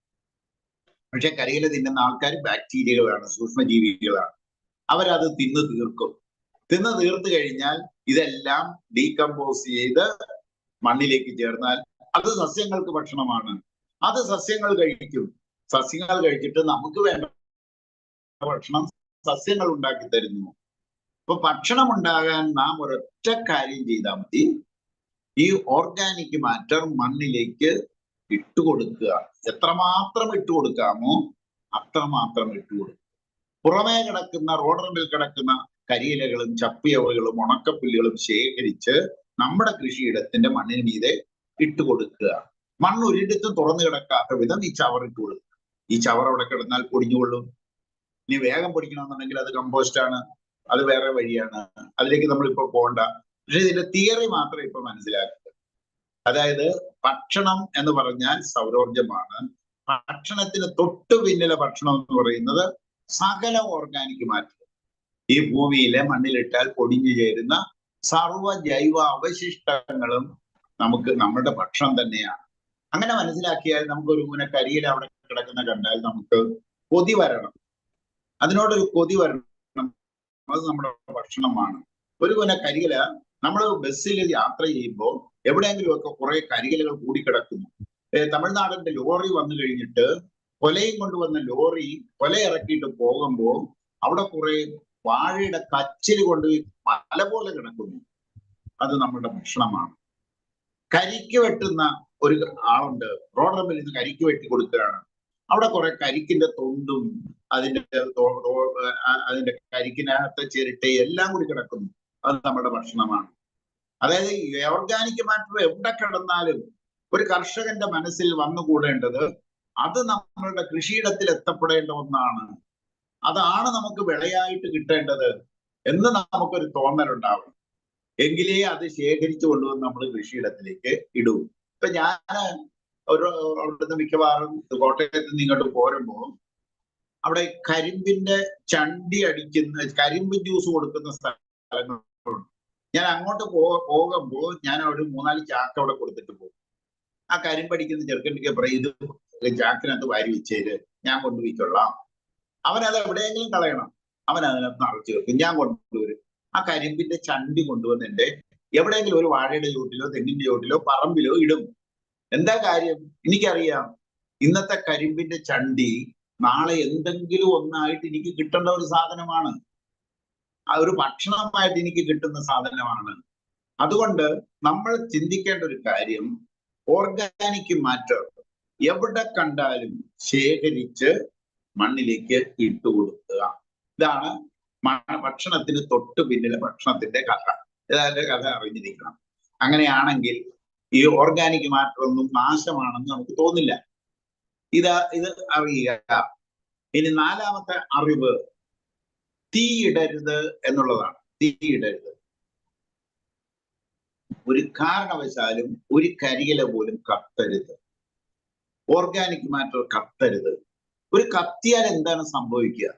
പക്ഷെ കരിയില തിന്നുന്ന ആൾക്കാർ ബാക്ടീരിയകളാണ് സൂക്ഷ്മജീവികളാണ് അവരത് തിന്ന് തീർക്കും തിന്ന് തീർത്തു കഴിഞ്ഞാൽ ഇതെല്ലാം ഡീകമ്പോസ് ചെയ്ത് മണ്ണിലേക്ക് ചേർന്നാൽ അത് സസ്യങ്ങൾക്ക് ഭക്ഷണമാണ് അത് സസ്യങ്ങൾ കഴിക്കും സസ്യങ്ങൾ കഴിച്ചിട്ട് നമുക്ക് വേണ്ട ഭക്ഷണം സസ്യങ്ങൾ ഉണ്ടാക്കി തരുന്നു അപ്പൊ ഭക്ഷണം ഉണ്ടാകാൻ നാം ഒരൊറ്റ കാര്യം ചെയ്താൽ മതി ഈ ഓർഗാനിക് മാറ്റർ മണ്ണിലേക്ക് ഇട്ടുകൊടുക്കുക എത്രമാത്രം ഇട്ടുകൊടുക്കാമോ അത്രമാത്രം ഇട്ടുകൊടുക്കുക പുറമേ കിടക്കുന്ന റോഡറിൽ കിടക്കുന്ന കരിയിലകളും ചപ്പിയവകളും ഉണക്കപ്പുല്ലുകളും ശേഖരിച്ച് നമ്മുടെ കൃഷിയിടത്തിന്റെ മണ്ണിന് മീതെ ഇട്ടുകൊടുക്കുക മണ്ണ് ഒരിടത്തും തുറന്നു കിടക്കാത്ത വിധം ഈ ചവർ ഇട്ട് കൊടുക്കുക ഈ ചവർ അവിടെ കിടന്നാൽ പൊടിഞ്ഞുകൊള്ളും ഇനി വേഗം പൊടിക്കണമെന്നുണ്ടെങ്കിൽ അത് കമ്പോസ്റ്റ് ആണ് അത് വേറെ വഴിയാണ് അതിലേക്ക് നമ്മൾ ഇപ്പൊ പോകണ്ട പക്ഷെ ഇതിന്റെ തിയറി മാത്രം ഇപ്പൊ മനസ്സിലാക്കുക അതായത് ഭക്ഷണം എന്ന് പറഞ്ഞാൽ സൗരോർജമാണ് ഭക്ഷണത്തിന് തൊട്ടു പിന്നിലെ ഭക്ഷണം എന്ന് പറയുന്നത് സകല ഓർഗാനിക് മാറ്റം ഈ ഭൂമിയിലെ മണ്ണിലിട്ടാൽ പൊടിഞ്ഞു ചേരുന്ന സർവ ജൈവ അവശിഷ്ടങ്ങളും നമുക്ക് നമ്മുടെ ഭക്ഷണം തന്നെയാണ് അങ്ങനെ മനസ്സിലാക്കിയാൽ നമുക്കൊരു ഇങ്ങനെ കരിയിൽ അവിടെ കിടക്കുന്ന കണ്ടാൽ നമുക്ക് കൊതി വരണം അതിനോടൊരു കൊതി വരണം അത് നമ്മുടെ ഭക്ഷണമാണ് ഒരു കുന കരിയില നമ്മൾ ബസ്സിൽ യാത്ര ചെയ്യുമ്പോൾ എവിടെയെങ്കിലും ഒക്കെ കുറെ കരികലുകൾ കൂടിക്കിടക്കുന്നു ഏ, തമിഴ്നാടിന്റെ ലോറി വന്നു കഴിഞ്ഞിട്ട് കൊലയും കൊണ്ടുവന്ന ലോറി കൊല ഇറക്കിയിട്ട് പോകുമ്പോ അവിടെ കുറെ വാഴയുടെ കച്ചിൽ കൊണ്ട് മല പോലെ കിടക്കുന്നു അത് നമ്മുടെ ഭക്ഷണമാണ് കരിക്ക് വെട്ടുന്ന ഒരു ആളുണ്ട് റോഡറമ്പിൽ നിന്ന് കരിക്ക് വെട്ടി കൊടുക്കുകയാണ് അവിടെ കുറെ കരിക്കിന്റെ തൊണ്ടും അതിന്റെ തോ- തോ- ആ, അതിന്റെ കരിക്കിനകത്തെ ചിരട്ട എല്ലാം കൂടി കിടക്കുന്നു അത് നമ്മുടെ ഭക്ഷണമാണ് അതായത് ഓർഗാനിക് മാറ്റർ എവിടെ കിടന്നാലും ഒരു കർഷകന്റെ മനസ്സിൽ വന്നുകൂടേണ്ടത് അത് നമ്മളുടെ കൃഷിയിടത്തിൽ എത്തപ്പെടേണ്ട ഒന്നാണ് അതാണ് നമുക്ക് വിളയായിട്ട് കിട്ടേണ്ടത് എന്ന് നമുക്കൊരു തോന്നലുണ്ടാവണം എങ്കിലേ അത് ശേഖരിച്ചു കൊണ്ടുവന്ന് നമ്മൾ കൃഷിയിടത്തിലേക്ക് ഇടൂ ഇപ്പൊ ഞാൻ ഒരു അവിടുന്ന് മിക്കവാറും കോട്ടയത്ത് നിന്ന് ഇങ്ങോട്ട് പോരുമ്പോ അവിടെ കരിമ്പിന്റെ ചണ്ടി അടിക്കുന്ന കരിമ്പ് ജ്യൂസ് കൊടുക്കുന്ന സ്ഥലങ്ങളുണ്ട് ഞാൻ അങ്ങോട്ട് പോ പോകുമ്പോ ഞാൻ ഒരു മൂന്നാല് ചാക്ക് അവിടെ കൊടുത്തിട്ട് പോകും ആ കരിമ്പടിക്കുന്ന ചെറുക്കൻ്റെ പറയും ഇത് ചാക്കിനകത്ത് വാരി വെച്ചേര് ഞാൻ കൊണ്ടുപോയിക്കൊള്ളാം അവൻ അത് എവിടെയെങ്കിലും കളയണം അവൻ അതിനകത്ത് നിറച്ച് വെക്കും ഞാൻ കൊണ്ടുവരും ആ കരിമ്പിന്റെ ചണ്ടി കൊണ്ടുവന്ന് എന്റെ എവിടെയെങ്കിലും ഒരു വാഴയുടെ ചോട്ടിലോ തെങ്ങിന്റെ ചോട്ടിലോ പറമ്പിലോ ഇടും എന്താ കാര്യം എനിക്കറിയാം ഇന്നത്തെ കരിമ്പിന്റെ ചണ്ടി നാളെ എന്തെങ്കിലും ഒന്നായിട്ട് എനിക്ക് കിട്ടേണ്ട ഒരു സാധനമാണ് ആ ഒരു ഭക്ഷണമായിട്ട് എനിക്ക് കിട്ടുന്ന സാധനമാണ് അതുകൊണ്ട് നമ്മൾ ചിന്തിക്കേണ്ട ഒരു കാര്യം ഓർഗാനിക് മാറ്റർ എവിടെ കണ്ടാലും ശേഖരിച്ച് മണ്ണിലേക്ക് ഇട്ടുകൊടുക്കുക ഇതാണ് മ- ഭക്ഷണത്തിന് തൊട്ട് പിന്നിലെ ഭക്ഷണത്തിന്റെ കഥ ഇതിന്റെ കഥ അറിഞ്ഞിരിക്കണം അങ്ങനെയാണെങ്കിൽ ഈ ഓർഗാനിക് മാറ്റർ ഒന്നും നാശമാണെന്ന് നമുക്ക് തോന്നില്ല ഇത് ഇത് അറിയുക ഇനി നാലാമത്തെ അറിവ് തീയിടരുത് എന്നുള്ളതാണ് തീയിടരുത് ഒരു കാരണവശാലും ഒരു കരിയില പോലും കത്തരുത് ഓർഗാനിക് മാറ്റർ കത്തരുത് ഒരു കത്തിയാൽ എന്താണ് സംഭവിക്കുക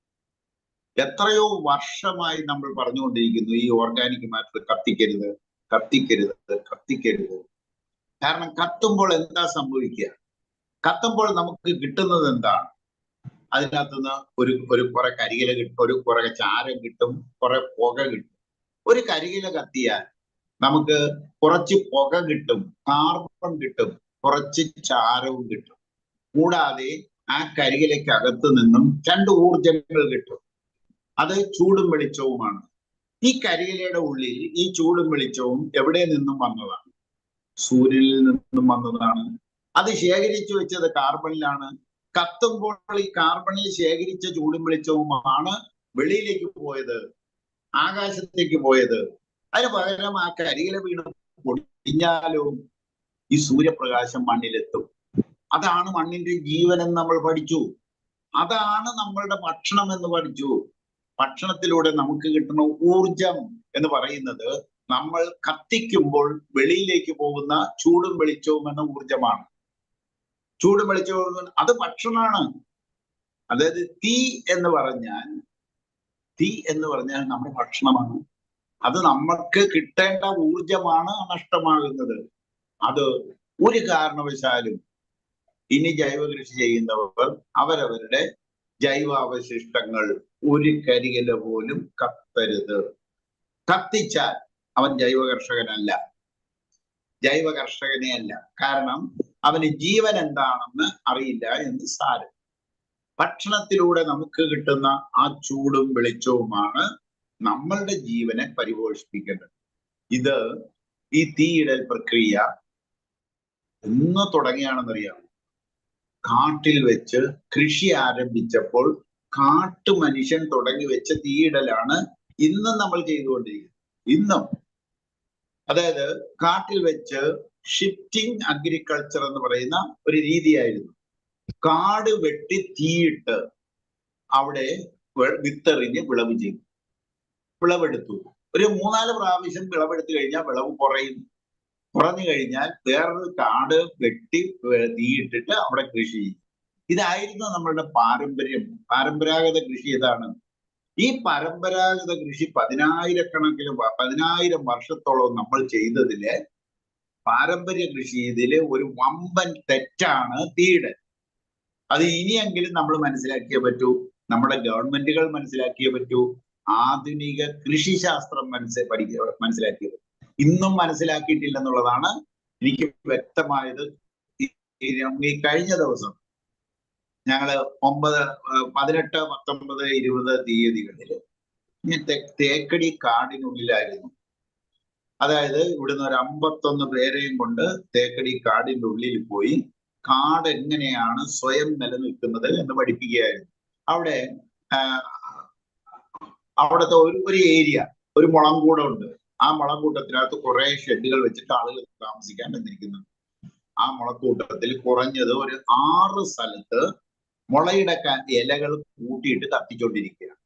എത്രയോ വർഷമായി നമ്മൾ പറഞ്ഞുകൊണ്ടിരിക്കുന്നു ഈ ഓർഗാനിക് മാറ്റർ കത്തിക്കരുത് കത്തിക്കരുത് കത്തിക്കരുത് കാരണം കത്തുമ്പോൾ എന്താ സംഭവിക്കുക കത്തുമ്പോൾ നമുക്ക് കിട്ടുന്നത് എന്താണ് അതിനകത്തുനിന്ന് ഒരു ഒരു കുറെ കരിയില കിട്ടും ഒരു കുറെ ചാരം കിട്ടും കുറെ പുക കിട്ടും ഒരു കരിയില കത്തിയാൽ നമുക്ക് കുറച്ച് പുക കിട്ടും കാർബൺ കിട്ടും കുറച്ച് ചാരവും കിട്ടും കൂടാതെ ആ കരിയിലയ്ക്കകത്ത് നിന്നും രണ്ട് ഊർജങ്ങൾ കിട്ടും അത് ചൂടും വെളിച്ചവുമാണ് ഈ കരിയിലയുടെ ഉള്ളിൽ ഈ ചൂടും വെളിച്ചവും എവിടെ നിന്നും വന്നതാണ് സൂര്യനിൽ നിന്നും വന്നതാണ് അത് ശേഖരിച്ചു വെച്ചത് കാർബണിലാണ് കത്തുമ്പോൾ ഈ കാർബണിൽ ശേഖരിച്ച ചൂടും വെളിച്ചവുമാണ് വെളിയിലേക്ക് പോയത് ആകാശത്തേക്ക് പോയത് അതിന് പകരം ആ കരിയില വീണ് പൊടിഞ്ഞാലും ഈ സൂര്യപ്രകാശം മണ്ണിലെത്തും അതാണ് മണ്ണിന്റെ ജീവൻ എന്ന് നമ്മൾ പഠിച്ചു അതാണ് നമ്മളുടെ ഭക്ഷണം എന്ന് പഠിച്ചു ഭക്ഷണത്തിലൂടെ നമുക്ക് കിട്ടുന്ന ഊർജം എന്ന് പറയുന്നത് നമ്മൾ കത്തിക്കുമ്പോൾ വെളിയിലേക്ക് പോകുന്ന ചൂടും വെളിച്ചവും എന്ന ഊർജമാണ് ചൂടും വെളിച്ചവും അത് ഭക്ഷണമാണ് അതായത് തീ എന്ന് പറഞ്ഞാൽ തീ എന്ന് പറഞ്ഞാൽ നമ്മുടെ ഭക്ഷണമാണ് അത് നമ്മൾക്ക് കിട്ടേണ്ട ഊർജമാണ് നഷ്ടമാകുന്നത് അത് ഒരു കാരണവശാലും ഇനി ജൈവ കൃഷി ചെയ്യുന്നവർ അവരവരുടെ ജൈവാവശിഷ്ടങ്ങൾ ഒരു കരികില പോലും കത്തരുത് കത്തിച്ചാൽ അവൻ ജൈവ കർഷകനല്ല ജൈവ കർഷകനെ അല്ല കാരണം അവന് ജീവൻ എന്താണെന്ന് അറിയില്ല എന്ന് സാരം ഭക്ഷണത്തിലൂടെ നമുക്ക് കിട്ടുന്ന ആ ചൂടും വെളിച്ചവുമാണ് നമ്മളുടെ ജീവനെ പരിപോഷിപ്പിക്കേണ്ടത് ഇത് ഈ തീയിടൽ പ്രക്രിയ എന്ന് തുടങ്ങിയാണെന്നറിയാം കാട്ടിൽ വെച്ച് കൃഷി ആരംഭിച്ചപ്പോൾ കാട്ടു മനുഷ്യൻ തുടങ്ങി വെച്ച തീയിടലാണ് ഇന്നും നമ്മൾ ചെയ്തുകൊണ്ടിരിക്കുന്നത് ഇന്നും അതായത് കാട്ടിൽ വെച്ച് ഷിഫ്റ്റിംഗ് അഗ്രികൾച്ചർ എന്ന് പറയുന്ന ഒരു രീതിയായിരുന്നു കാട് വെട്ടി തീയിട്ട് അവിടെ വെ- വിത്തെറിഞ്ഞ് വിളവ് ചെയ്തു വിളവെടുത്തു ഒരു മൂന്നാല് പ്രാവശ്യം വിളവെടുത്തു കഴിഞ്ഞാൽ വിളവ് കുറയും കുറഞ്ഞു കഴിഞ്ഞാൽ വേറൊരു കാട് വെട്ടി വേ- തീയിട്ടിട്ട് അവിടെ കൃഷി ചെയ്യും ഇതായിരുന്നു നമ്മളുടെ പാരമ്പര്യം പരമ്പരാഗത കൃഷി ഇതാണ് ഈ പരമ്പരാഗത കൃഷി പതിനായിരക്കണക്കിന് വ- പതിനായിരം വർഷത്തോളം നമ്മൾ ചെയ്തതില് പാരമ്പര്യ കൃഷി ഇതില് ഒരു വമ്പൻ തെറ്റാണ് തീയിടൽ അത് ഇനിയെങ്കിലും നമ്മൾ മനസ്സിലാക്കിയേ പറ്റൂ നമ്മുടെ ഗവൺമെന്റുകൾ മനസ്സിലാക്കിയേ പറ്റൂ ആധുനിക കൃഷിശാസ്ത്രം മനസ്സി പഠിക്ക മനസ്സിലാക്കിയത് ഇന്നും മനസ്സിലാക്കിയിട്ടില്ല എന്നുള്ളതാണ് എനിക്ക് വ്യക്തമായത് ഈ കഴിഞ്ഞ ദിവസം ഞങ്ങള് ഒമ്പത് ഏഹ് പതിനെട്ട് പത്തൊമ്പത് ഇരുപത് തീയതികളിൽ ഈ തേ- തേക്കടി കാടിനുള്ളിലായിരുന്നു അതായത് ഇവിടുന്ന് ഒരു അമ്പത്തൊന്ന് പേരെയും കൊണ്ട് തേക്കടി കാടിന്റെ ഉള്ളിൽ പോയി കാട് എങ്ങനെയാണ് സ്വയം നിലനിൽക്കുന്നത് എന്ന് പഠിപ്പിക്കുകയായിരുന്നു അവിടെ ആഹ്, അവിടുത്തെ ഒരു ഒരു ഏരിയ ഒരു മുളങ്കൂടം ഉണ്ട് ആ മുളങ്കൂട്ടത്തിനകത്ത് കുറെ ഷെഡുകൾ വെച്ചിട്ട് ആളുകൾ താമസിക്കാൻ വന്നിരിക്കുന്നു ആ മുളക്കൂട്ടത്തിൽ കുറഞ്ഞത് ഒരു ആറ് സ്ഥലത്ത് മുളയുടെ ക- ഇലകൾ കൂട്ടിയിട്ട് കത്തിക്കൊണ്ടിരിക്കുകയാണ്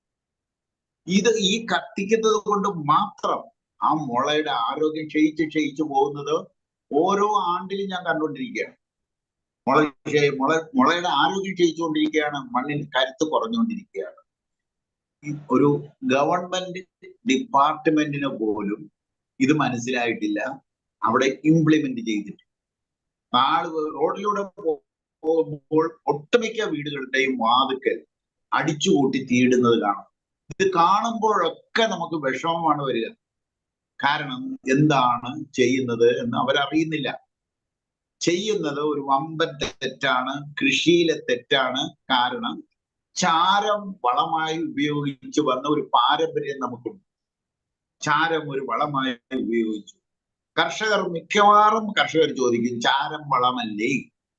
ഇത് ഈ കത്തിക്കുന്നത് കൊണ്ട് മാത്രം ആ മുളയുടെ ആരോഗ്യം ക്ഷയിച്ച് ക്ഷയിച്ചു പോകുന്നത് ഓരോ ആണ്ടിലും ഞാൻ കണ്ടുകൊണ്ടിരിക്കുകയാണ് മുള ക്ഷയ- മുള മുളയുടെ ആരോഗ്യം ക്ഷയിച്ചുകൊണ്ടിരിക്കുകയാണ് മണ്ണിൽ കരുത്ത് കുറഞ്ഞുകൊണ്ടിരിക്കുകയാണ് ഈ ഒരു ഗവൺമെന്റ് ഡിപ്പാർട്ട്മെന്റിന് പോലും ഇത് മനസ്സിലായിട്ടില്ല അവിടെ ഇംപ്ലിമെന്റ് ചെയ്തിട്ട് ആള് റോഡിലൂടെ പോ- പോകുമ്പോൾ ഒട്ടുമിക്ക വീടുകളുടെയും വാതുക്കൽ അടിച്ചുകൂട്ടി തീയിടുന്നത് കാണാം ഇത് കാണുമ്പോഴൊക്കെ നമുക്ക് വിഷമമാണ് വരിക കാരണം എന്താണ് ചെയ്യുന്നത് എന്ന് അവരറിയുന്നില്ല ചെയ്യുന്നത് ഒരു വമ്പൻ തെറ്റാണ് കൃഷിയിലെ തെറ്റാണ് കാരണം ചാരം വളമായി ഉപയോഗിച്ച് വന്ന ഒരു പാരമ്പര്യം നമുക്കുണ്ട് ചാരം ഒരു വളമായി ഉപയോഗിച്ചു കർഷകർ മിക്കവാറും കർഷകർ ചോദിക്കും ചാരം വളമല്ലേ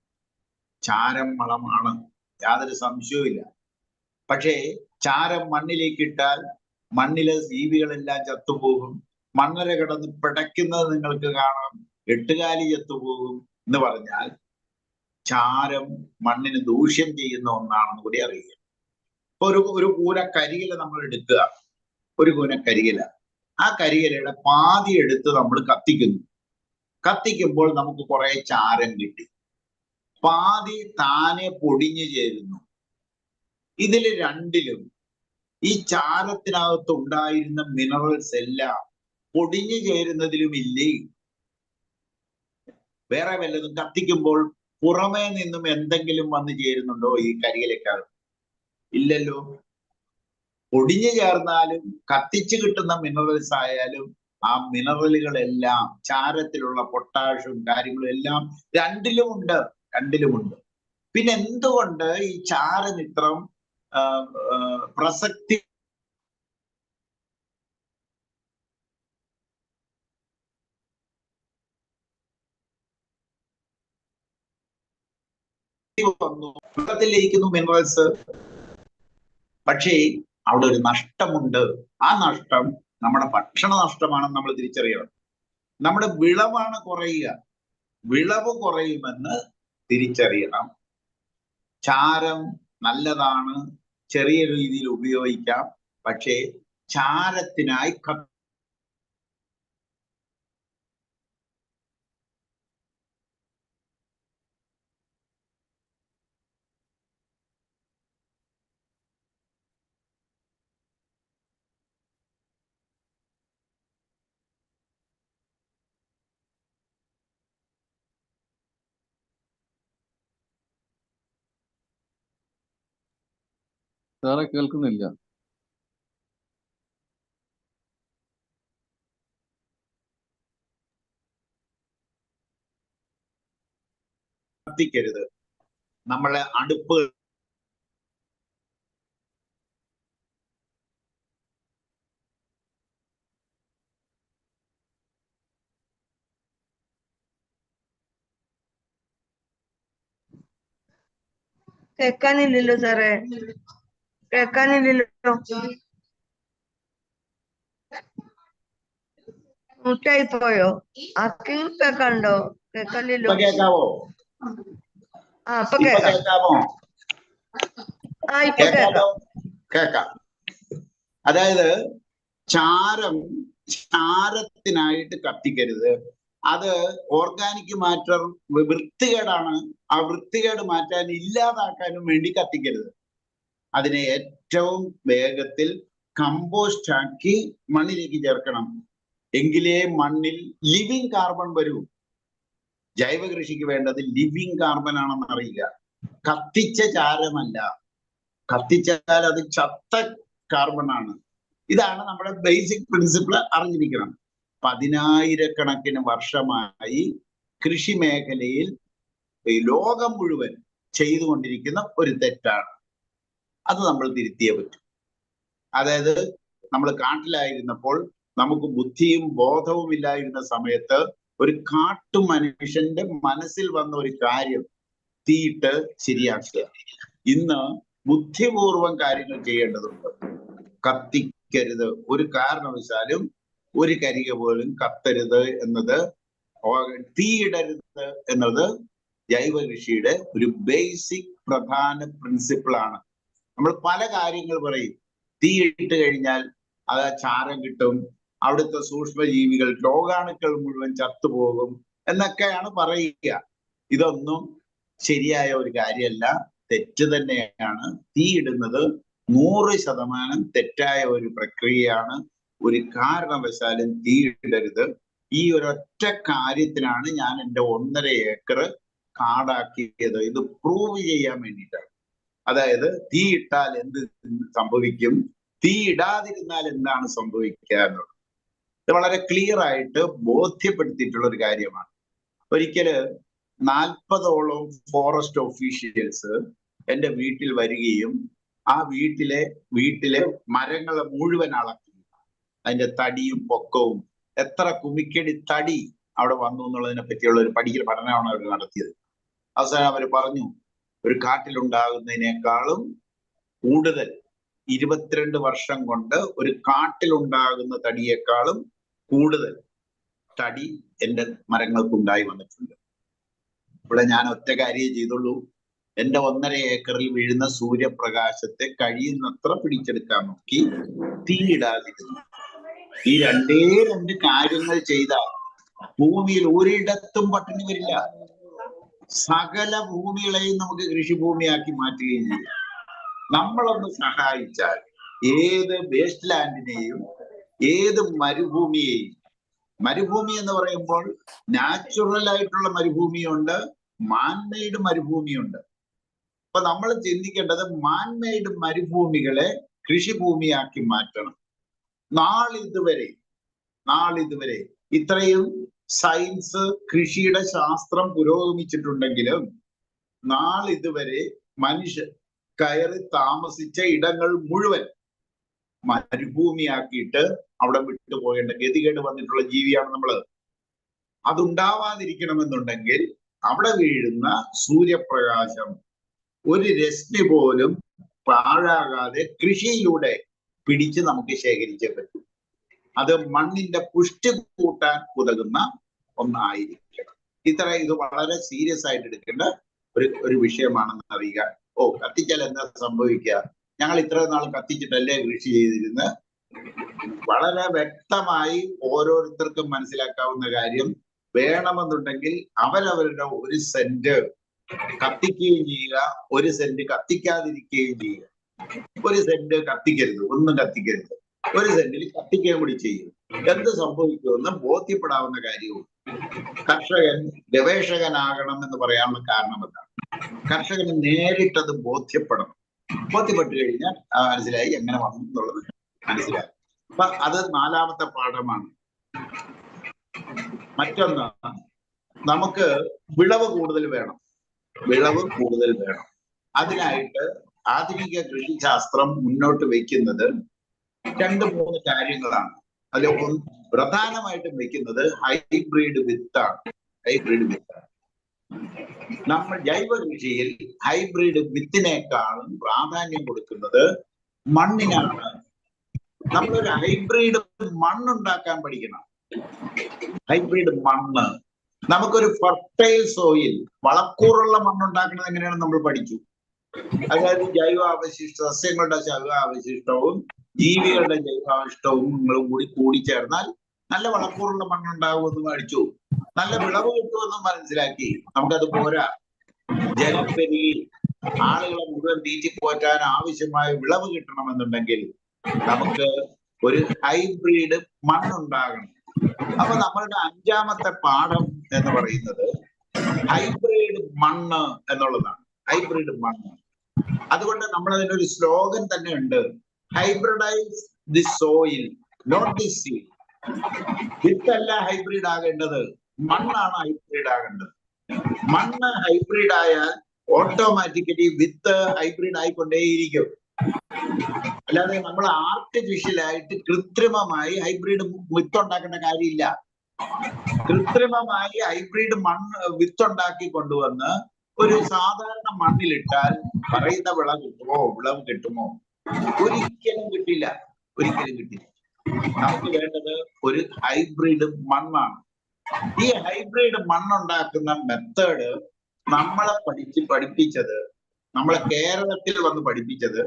ചാരം വളമാണ് യാതൊരു സംശയവുമില്ല പക്ഷേ ചാരം മണ്ണിലേക്ക് ഇട്ടാൽ മണ്ണിലെ ജീവികളെല്ലാം ചത്തുപോകും മണ്ണര കിടന്ന് പിടയ്ക്കുന്നത് നിങ്ങൾക്ക് കാണാം എട്ടുകാലി ചത്തുപോകും എന്ന് പറഞ്ഞാൽ ചാരം മണ്ണിന് ദൂഷ്യം ചെയ്യുന്ന ഒന്നാണെന്ന് കൂടി അറിയുക ഇപ്പൊ ഒരു ഒരു കൂന കരിയില നമ്മൾ എടുക്കുക ഒരു കൂന കരിയില ആ കരിയിലയുടെ പാതി എടുത്ത് നമ്മൾ കത്തിക്കുന്നു കത്തിക്കുമ്പോൾ നമുക്ക് കുറെ ചാരം കിട്ടി പാതി താനെ പൊടിഞ്ഞു ചേരുന്നു ഇതിൽ രണ്ടിലും ഈ ചാരത്തിനകത്ത് ഉണ്ടായിരുന്ന മിനറൽസ് എല്ലാം പൊടിഞ്ഞു ചേരുന്നതിലും ഇല്ലേ വേറെ വല്ലതും കത്തിക്കുമ്പോൾ പുറമേ നിന്നും എന്തെങ്കിലും വന്നു ചേരുന്നുണ്ടോ ഈ കരിയിലക്കകത്ത് ഇല്ലല്ലോ പൊടിഞ്ഞു ചേർന്നാലും കത്തിച്ചു കിട്ടുന്ന മിനറൽസ് ആയാലും ആ മിനറലുകളെല്ലാം ചാരത്തിലുള്ള പൊട്ടാഷും കാര്യങ്ങളും എല്ലാം രണ്ടിലും ഉണ്ട് രണ്ടിലുമുണ്ട് പിന്നെ എന്തുകൊണ്ട് ഈ ചാരം ഇത്രം ആ, ആ, പ്രസക്തി വന്നു വെള്ളത്തിൽ ലയിക്കുന്നു മിനറൽസ് പക്ഷേ അവിടെ ഒരു നഷ്ടമുണ്ട് ആ നഷ്ടം നമ്മുടെ ഭക്ഷണ നഷ്ടമാണെന്ന് നമ്മൾ തിരിച്ചറിയണം നമ്മുടെ വിളവാണ് കുറയുക വിളവ് കുറയുമെന്ന് തിരിച്ചറിയണം ചാരം നല്ലതാണ് ചെറിയ രീതിയിൽ ഉപയോഗിക്കാം പക്ഷേ ചാരത്തിനായി ക- സാറെ കേൾക്കുന്നില്ല കത്തിക്കരുത് നമ്മളെ അടുപ്പ് കേൾക്കാനില്ലല്ലോ സാറേ കേൾക്കാനില്ലല്ലോ മുട്ടായി പോയോ ആർക്കെങ്കിലും കേൾക്കാനുണ്ടോ കേൾക്കാനില്ലല്ലോ ഇപ്പൊ കേൾക്കാവോ ആ ഇപ്പൊ ഇപ്പൊ കേൾക്കാം കേൾക്കാമോ ആ ഇപ്പൊ കേൾക്കാം കേൾക്കാമോ കേൾക്കാം അതായത് ചാരം ചാരത്തിനായിട്ട് കത്തിക്കരുത് അത് ഓർഗാനിക് മാറ്റർ വൃത്തികേടാണ് ആ വൃത്തികേട് മാറ്റാൻ ഇല്ലാതാക്കാനും വേണ്ടി കത്തിക്കരുത് അതിനെ ഏറ്റവും വേഗത്തിൽ കമ്പോസ്റ്റ് ആക്കി മണ്ണിലേക്ക് ചേർക്കണം എങ്കിലേ മണ്ണിൽ ലിവിങ് കാർബൺ വരൂ ജൈവ കൃഷിക്ക് വേണ്ടത് ലിവിങ് കാർബൺ ആണെന്ന് അറിയുക കത്തിച്ച ചാരമല്ല കത്തിച്ചാൽ അത് ചത്ത കാർബൺ ആണ് ഇതാണ് നമ്മുടെ ബേസിക് പ്രിൻസിപ്പിൾ അറിഞ്ഞിരിക്കണം പതിനായിരക്കണക്കിന് വർഷമായി കൃഷി മേഖലയിൽ ഈ ലോകം മുഴുവൻ ചെയ്തുകൊണ്ടിരിക്കുന്ന ഒരു തെറ്റാണ് അത് നമ്മൾ തിരുത്തിയേ പറ്റും അതായത് നമ്മൾ കാട്ടിലായിരുന്നപ്പോൾ നമുക്ക് ബുദ്ധിയും ബോധവും ഇല്ലായിരുന്ന സമയത്ത് ഒരു കാട്ടു മനുഷ്യന്റെ മനസ്സിൽ വന്ന ഒരു കാര്യം തീയിട്ട് ശരിയാക്കുക ഇന്ന് ബുദ്ധിപൂർവം കാര്യങ്ങൾ ചെയ്യേണ്ടതുണ്ട് കത്തിക്കരുത് ഒരു കാരണവശാലും ഒരു കരിക പോലും കത്തരുത് എന്നത് ഓ- തീയിടരുത് എന്നത് ജൈവ കൃഷിയുടെ ഒരു ബേസിക് പ്രധാന പ്രിൻസിപ്പിൾ ആണ് നമ്മൾ പല കാര്യങ്ങൾ പറയും തീയിട്ട് കഴിഞ്ഞാൽ അത് ചാരം കിട്ടും അവിടുത്തെ സൂക്ഷ്മജീവികൾ രോഗാണുക്കൾ മുഴുവൻ ചത്തുപോകും എന്നൊക്കെയാണ് പറയുക ഇതൊന്നും ശരിയായ ഒരു കാര്യമല്ല തെറ്റ് തന്നെയാണ് തീയിടുന്നത് നൂറ് ശതമാനം തെറ്റായ ഒരു പ്രക്രിയയാണ് ഒരു കാരണവശാലും തീയിടരുത് ഈ ഒരൊറ്റ കാര്യത്തിനാണ് ഞാൻ എൻ്റെ ഒന്നര ഏക്കർ കാടാക്കിയത് ഇത് പ്രൂവ് ചെയ്യാൻ വേണ്ടിയിട്ടാണ് അതായത് തീ ഇട്ടാൽ എന്ത് സംഭവിക്കും തീ ഇടാതിരുന്നാൽ എന്താണ് സംഭവിക്കുക എന്നുള്ളത് ഇത് വളരെ ക്ലിയർ ആയിട്ട് ബോധ്യപ്പെടുത്തിയിട്ടുള്ള ഒരു കാര്യമാണ് ഒരിക്കല് നാൽപ്പതോളം ഫോറസ്റ്റ് ഓഫീഷ്യൽസ് എൻ്റെ വീട്ടിൽ വരികയും ആ വീട്ടിലെ വീട്ടിലെ മരങ്ങൾ മുഴുവൻ അളക്കി അതിന്റെ തടിയും പൊക്കവും എത്ര കുമിക്കടി തടി അവിടെ വന്നു എന്നുള്ളതിനെ പറ്റിയുള്ള ഒരു പഠിക്കൽ പഠനമാണ് അവർ നടത്തിയത് അവസാനം അവർ പറഞ്ഞു ഒരു കാട്ടിലുണ്ടാകുന്നതിനേക്കാളും കൂടുതൽ ഇരുപത്തിരണ്ട് വർഷം കൊണ്ട് ഒരു കാട്ടിലുണ്ടാകുന്ന തടിയേക്കാളും കൂടുതൽ തടി എൻ്റെ മരങ്ങൾക്കുണ്ടായി വന്നിട്ടുണ്ട് ഇവിടെ ഞാൻ ഒറ്റ കാര്യമേ ചെയ്തുള്ളൂ എന്റെ ഒന്നര ഏക്കറിൽ വീഴുന്ന സൂര്യപ്രകാശത്തെ കഴിയുന്നത്ര പിടിച്ചെടുക്കാൻ നോക്കി തീയിടാതിരുന്നു ഈ രണ്ടേ രണ്ട് കാര്യങ്ങൾ ചെയ്താൽ ഭൂമിയിൽ ഒരിടത്തും പട്ടിണി വരില്ല സകല ഭൂമികളെയും നമുക്ക് കൃഷിഭൂമിയാക്കി മാറ്റുകയും ചെയ്യും നമ്മളൊന്ന് സഹായിച്ചാൽ ഏത് വേസ്റ്റ് ലാൻഡിനെയും ഏത് മരുഭൂമിയെയും മരുഭൂമി എന്ന് പറയുമ്പോൾ നാച്ചുറൽ ആയിട്ടുള്ള മരുഭൂമിയുണ്ട് മാൻമെയ്ഡ് മരുഭൂമിയുണ്ട് അപ്പൊ നമ്മൾ ചിന്തിക്കേണ്ടത് മാൻമെയ്ഡ് മരുഭൂമികളെ കൃഷിഭൂമിയാക്കി മാറ്റണം നാളിതുവരെ നാളിതുവരെ ഇത്രയും സയൻസ് കൃഷിയുടെ ശാസ്ത്രം പുരോഗമിച്ചിട്ടുണ്ടെങ്കിലും നാളിതുവരെ മനുഷ്യൻ കയറി താമസിച്ച ഇടങ്ങൾ മുഴുവൻ മരുഭൂമിയാക്കിയിട്ട് അവിടെ വിട്ടു പോകേണ്ട ഗതികേട് വന്നിട്ടുള്ള ജീവിയാണ് നമ്മൾ അതുണ്ടാവാതിരിക്കണമെന്നുണ്ടെങ്കിൽ അവിടെ വീഴുന്ന സൂര്യപ്രകാശം ഒരു രശ്മി പോലും പാഴാകാതെ കൃഷിയിലൂടെ പിടിച്ച് നമുക്ക് ശേഖരിച്ചേ പറ്റൂ അത് മണ്ണിന്റെ പുഷ്ടി കൂട്ടാൻ ഉതകുന്ന ഒന്നായിരിക്കണം ഇത്ര ഇത് വളരെ സീരിയസ് ആയിട്ട് എടുക്കേണ്ട ഒരു ഒരു വിഷയമാണെന്ന് അറിയുക ഓ കത്തിച്ചാൽ എന്താ സംഭവിക്കുക ഞങ്ങൾ ഇത്ര നാൾ കത്തിച്ചിട്ടല്ലേ കൃഷി ചെയ്തിരുന്ന് വളരെ വ്യക്തമായി ഓരോരുത്തർക്കും മനസ്സിലാക്കാവുന്ന കാര്യം വേണമെന്നുണ്ടെങ്കിൽ അവരവരുടെ ഒരു സെന്റ് കത്തിക്കുകയും ചെയ്യുക ഒരു സെന്റ് കത്തിക്കാതിരിക്കുകയും ചെയ്യുക ഒരു സെന്റ് കത്തിക്കരുത് ഒന്നും കത്തിക്കരുത് ഒരു സെന്റിൽ കത്തിക്കുകയും കൂടി ചെയ്യും എന്ത് സംഭവിക്കുമെന്ന് ബോധ്യപ്പെടാവുന്ന കാര്യവും കർഷകൻ ഗവേഷകനാകണം എന്ന് പറയാനുള്ള കാരണം എന്താണ് കർഷകന് നേരിട്ടത് ബോധ്യപ്പെടണം ബോധ്യപ്പെട്ടു കഴിഞ്ഞാൽ ആ മനസ്സിലായി എങ്ങനെ വന്നു എന്നുള്ളത് മനസ്സിലായി അപ്പൊ അത് നാലാമത്തെ പാഠമാണ് മറ്റൊന്ന് നമുക്ക് വിളവ് കൂടുതൽ വേണം വിളവ് കൂടുതൽ വേണം അതിനായിട്ട് ആധുനിക കൃഷിശാസ്ത്രം മുന്നോട്ട് വയ്ക്കുന്നത് രണ്ട് മൂന്ന് കാര്യങ്ങളാണ് അതിൽ ഒന്ന് പ്രധാനമായിട്ടും വെക്കുന്നത് ഹൈബ്രിഡ് വിത്താണ് ഹൈബ്രിഡ് വിത്താണ് നമ്മൾ ജൈവ കൃഷിയിൽ ഹൈബ്രിഡ് വിത്തിനേക്കാളും പ്രാധാന്യം കൊടുക്കുന്നത് മണ്ണിനാണ് നമ്മളൊരു ഹൈബ്രിഡ് മണ്ണുണ്ടാക്കാൻ പഠിക്കണം ഹൈബ്രിഡ് മണ്ണ് നമുക്കൊരു ഫർട്ടൈൽ സോയിൽ വളക്കൂറുള്ള മണ്ണുണ്ടാക്കുന്നത് എങ്ങനെയാണ് നമ്മൾ പഠിച്ചു അതായത് ജൈവ അവശിഷ്ട സസ്യങ്ങളുടെ ജൈവ അവശിഷ്ടവും ജീവികളുടെ ജൈവാവിഷ്ടവും നിങ്ങളും കൂടി കൂടിച്ചേർന്നാൽ നല്ല വളക്കൂറുള്ള മണ്ണുണ്ടാകുമെന്ന് പഠിച്ചു നല്ല വിളവ് കിട്ടുമെന്ന് മനസ്സിലാക്കി നമുക്കത് പോരാ ജലം പെരുകി ആളുകളെ മുഴുവൻ തീറ്റിപ്പോറ്റാൻ ആവശ്യമായ വിളവ് കിട്ടണമെന്നുണ്ടെങ്കിൽ നമുക്ക് ഒരു ഹൈബ്രിഡ് മണ്ണുണ്ടാകണം അപ്പൊ നമ്മളുടെ അഞ്ചാമത്തെ പാഠം എന്ന് പറയുന്നത് ഹൈബ്രിഡ് മണ്ണ് എന്നുള്ളതാണ് ഹൈബ്രിഡ് മണ്ണ് അതുകൊണ്ട് നമ്മൾ അതിനൊരു സ്ലോഗൻ തന്നെ ഉണ്ട് hybridize the soil not the seed വിത്തല്ല ഹൈബ്രിഡ് ആകേണ്ടത് മണ്ണാണ് ഹൈബ്രിഡ് ആകേണ്ടത് മണ്ണ് ഹൈബ്രിഡ് ആയാൽ ഓട്ടോമാറ്റിക്കലി വിത്ത് ഹൈബ്രിഡ് ആയിക്കൊണ്ടേയിരിക്കും അല്ലാതെ നമ്മൾ ആർട്ടിഫിഷ്യൽ ആയിട്ട് കൃത്രിമമായി ഹൈബ്രിഡ് വിത്ത് ഉണ്ടാക്കേണ്ട കാര്യമില്ല കൃത്രിമമായി ഹൈബ്രിഡ് മണ്ണ് വിത്ത് ഉണ്ടാക്കി കൊണ്ടുവന്ന് ഒരു സാധാരണ മണ്ണിലിട്ടാൽ പറയുന്ന വിളവ് കിട്ടുമോ വിളവ് കിട്ടുമോ ഒരിക്കലും കിട്ടില്ല ഒരിക്കലും കിട്ടില്ല നമുക്ക് വേണ്ടത് ഒരു ഹൈബ്രിഡ് മണ്ണാണ് ഈ ഹൈബ്രിഡ് മണ്ണുണ്ടാക്കുന്ന മെത്തേഡ് നമ്മളെ പഠിച്ച് പഠിപ്പിച്ചത് നമ്മളെ കേരളത്തിൽ വന്ന് പഠിപ്പിച്ചത്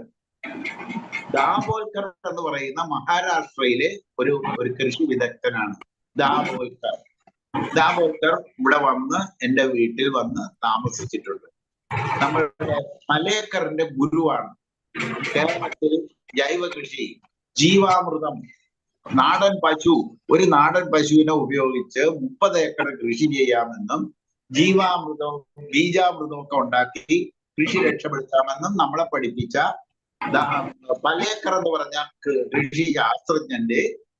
ദാബോൽക്കർ എന്ന് പറയുന്ന മഹാരാഷ്ട്രയിലെ ഒരു ഒരു കൃഷി വിദഗ്ധനാണ് ദാബോൽക്കർ ദാബോൽക്കർ ഇവിടെ വന്ന് എന്റെ വീട്ടിൽ വന്ന് താമസിച്ചിട്ടുണ്ട് നമ്മളുടെ മലേക്കറിന്റെ ഗുരുവാണ് കേരളത്തിൽ ജൈവ കൃഷി ജീവാമൃതം നാടൻ പശു ഒരു നാടൻ പശുവിനെ ഉപയോഗിച്ച് മുപ്പത് ഏക്കർ കൃഷി ചെയ്യാമെന്നും ജീവാമൃതവും ബീജാമൃതവും ഒക്കെ ഉണ്ടാക്കി കൃഷി രക്ഷപ്പെടുത്താമെന്നും നമ്മളെ പഠിപ്പിച്ച ദാ- പലേക്കർ എന്ന് പറഞ്ഞ കൃ- കൃഷി ശാസ്ത്രജ്ഞന്റെ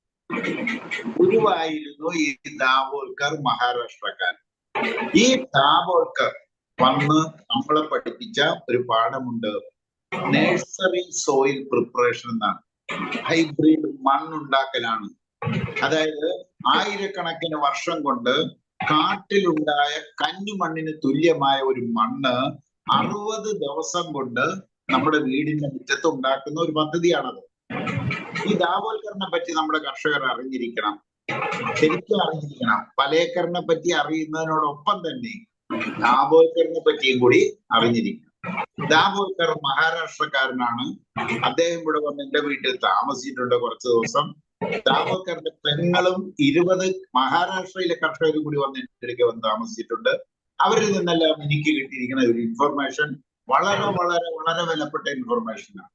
ഗുരുവായിരുന്നു ഈ ദാവോൽക്കർ മഹാരാഷ്ട്രക്കാരൻ ഈ ദാവോൽക്കർ വന്ന് നമ്മളെ പഠിപ്പിച്ച ഒരു പാഠമുണ്ട് നേഴ്സറി സോയിൽ പ്രിപ്പറേഷൻ എന്നാണ് ഹൈബ്രിഡ് മണ്ണുണ്ടാക്കലാണ് അതായത് ആയിരക്കണക്കിന് വർഷം കൊണ്ട് കാട്ടിലുണ്ടായ കഞ്ഞുമണ്ണിന് തുല്യമായ ഒരു മണ്ണ് അറുപത് ദിവസം കൊണ്ട് നമ്മുടെ വീടിന്റെ മുറ്റത്ത് ഉണ്ടാക്കുന്ന ഒരു പദ്ധതിയാണത് ഈ ദാവോൽക്കറിനെ പറ്റി നമ്മുടെ കർഷകർ അറിഞ്ഞിരിക്കണം ശരിക്കും അറിഞ്ഞിരിക്കണം പലേക്കറിനെ പറ്റി അറിയുന്നതിനോടൊപ്പം തന്നെ ദാവോൽക്കറിനെ പറ്റിയും കൂടി അറിഞ്ഞിരിക്കണം ദാവോൽക്കർ മഹാരാഷ്ട്രക്കാരനാണ് അദ്ദേഹം ഇവിടെ വന്ന് എന്റെ വീട്ടിൽ താമസിച്ചിട്ടുണ്ട് കുറച്ച് ദിവസം ദാവോൽക്കറിന്റെ പെങ്ങളും ഇരുപത് മഹാരാഷ്ട്രയിലെ കർഷകരും കൂടി വന്ന് എന്റെ അടുക്കെ വന്ന് താമസിച്ചിട്ടുണ്ട് അവരിൽ നിന്നെല്ലാം എനിക്ക് കിട്ടിയിരിക്കുന്ന ഒരു ഇൻഫർമേഷൻ വളരെ വളരെ വളരെ വിലപ്പെട്ട ഇൻഫർമേഷനാണ്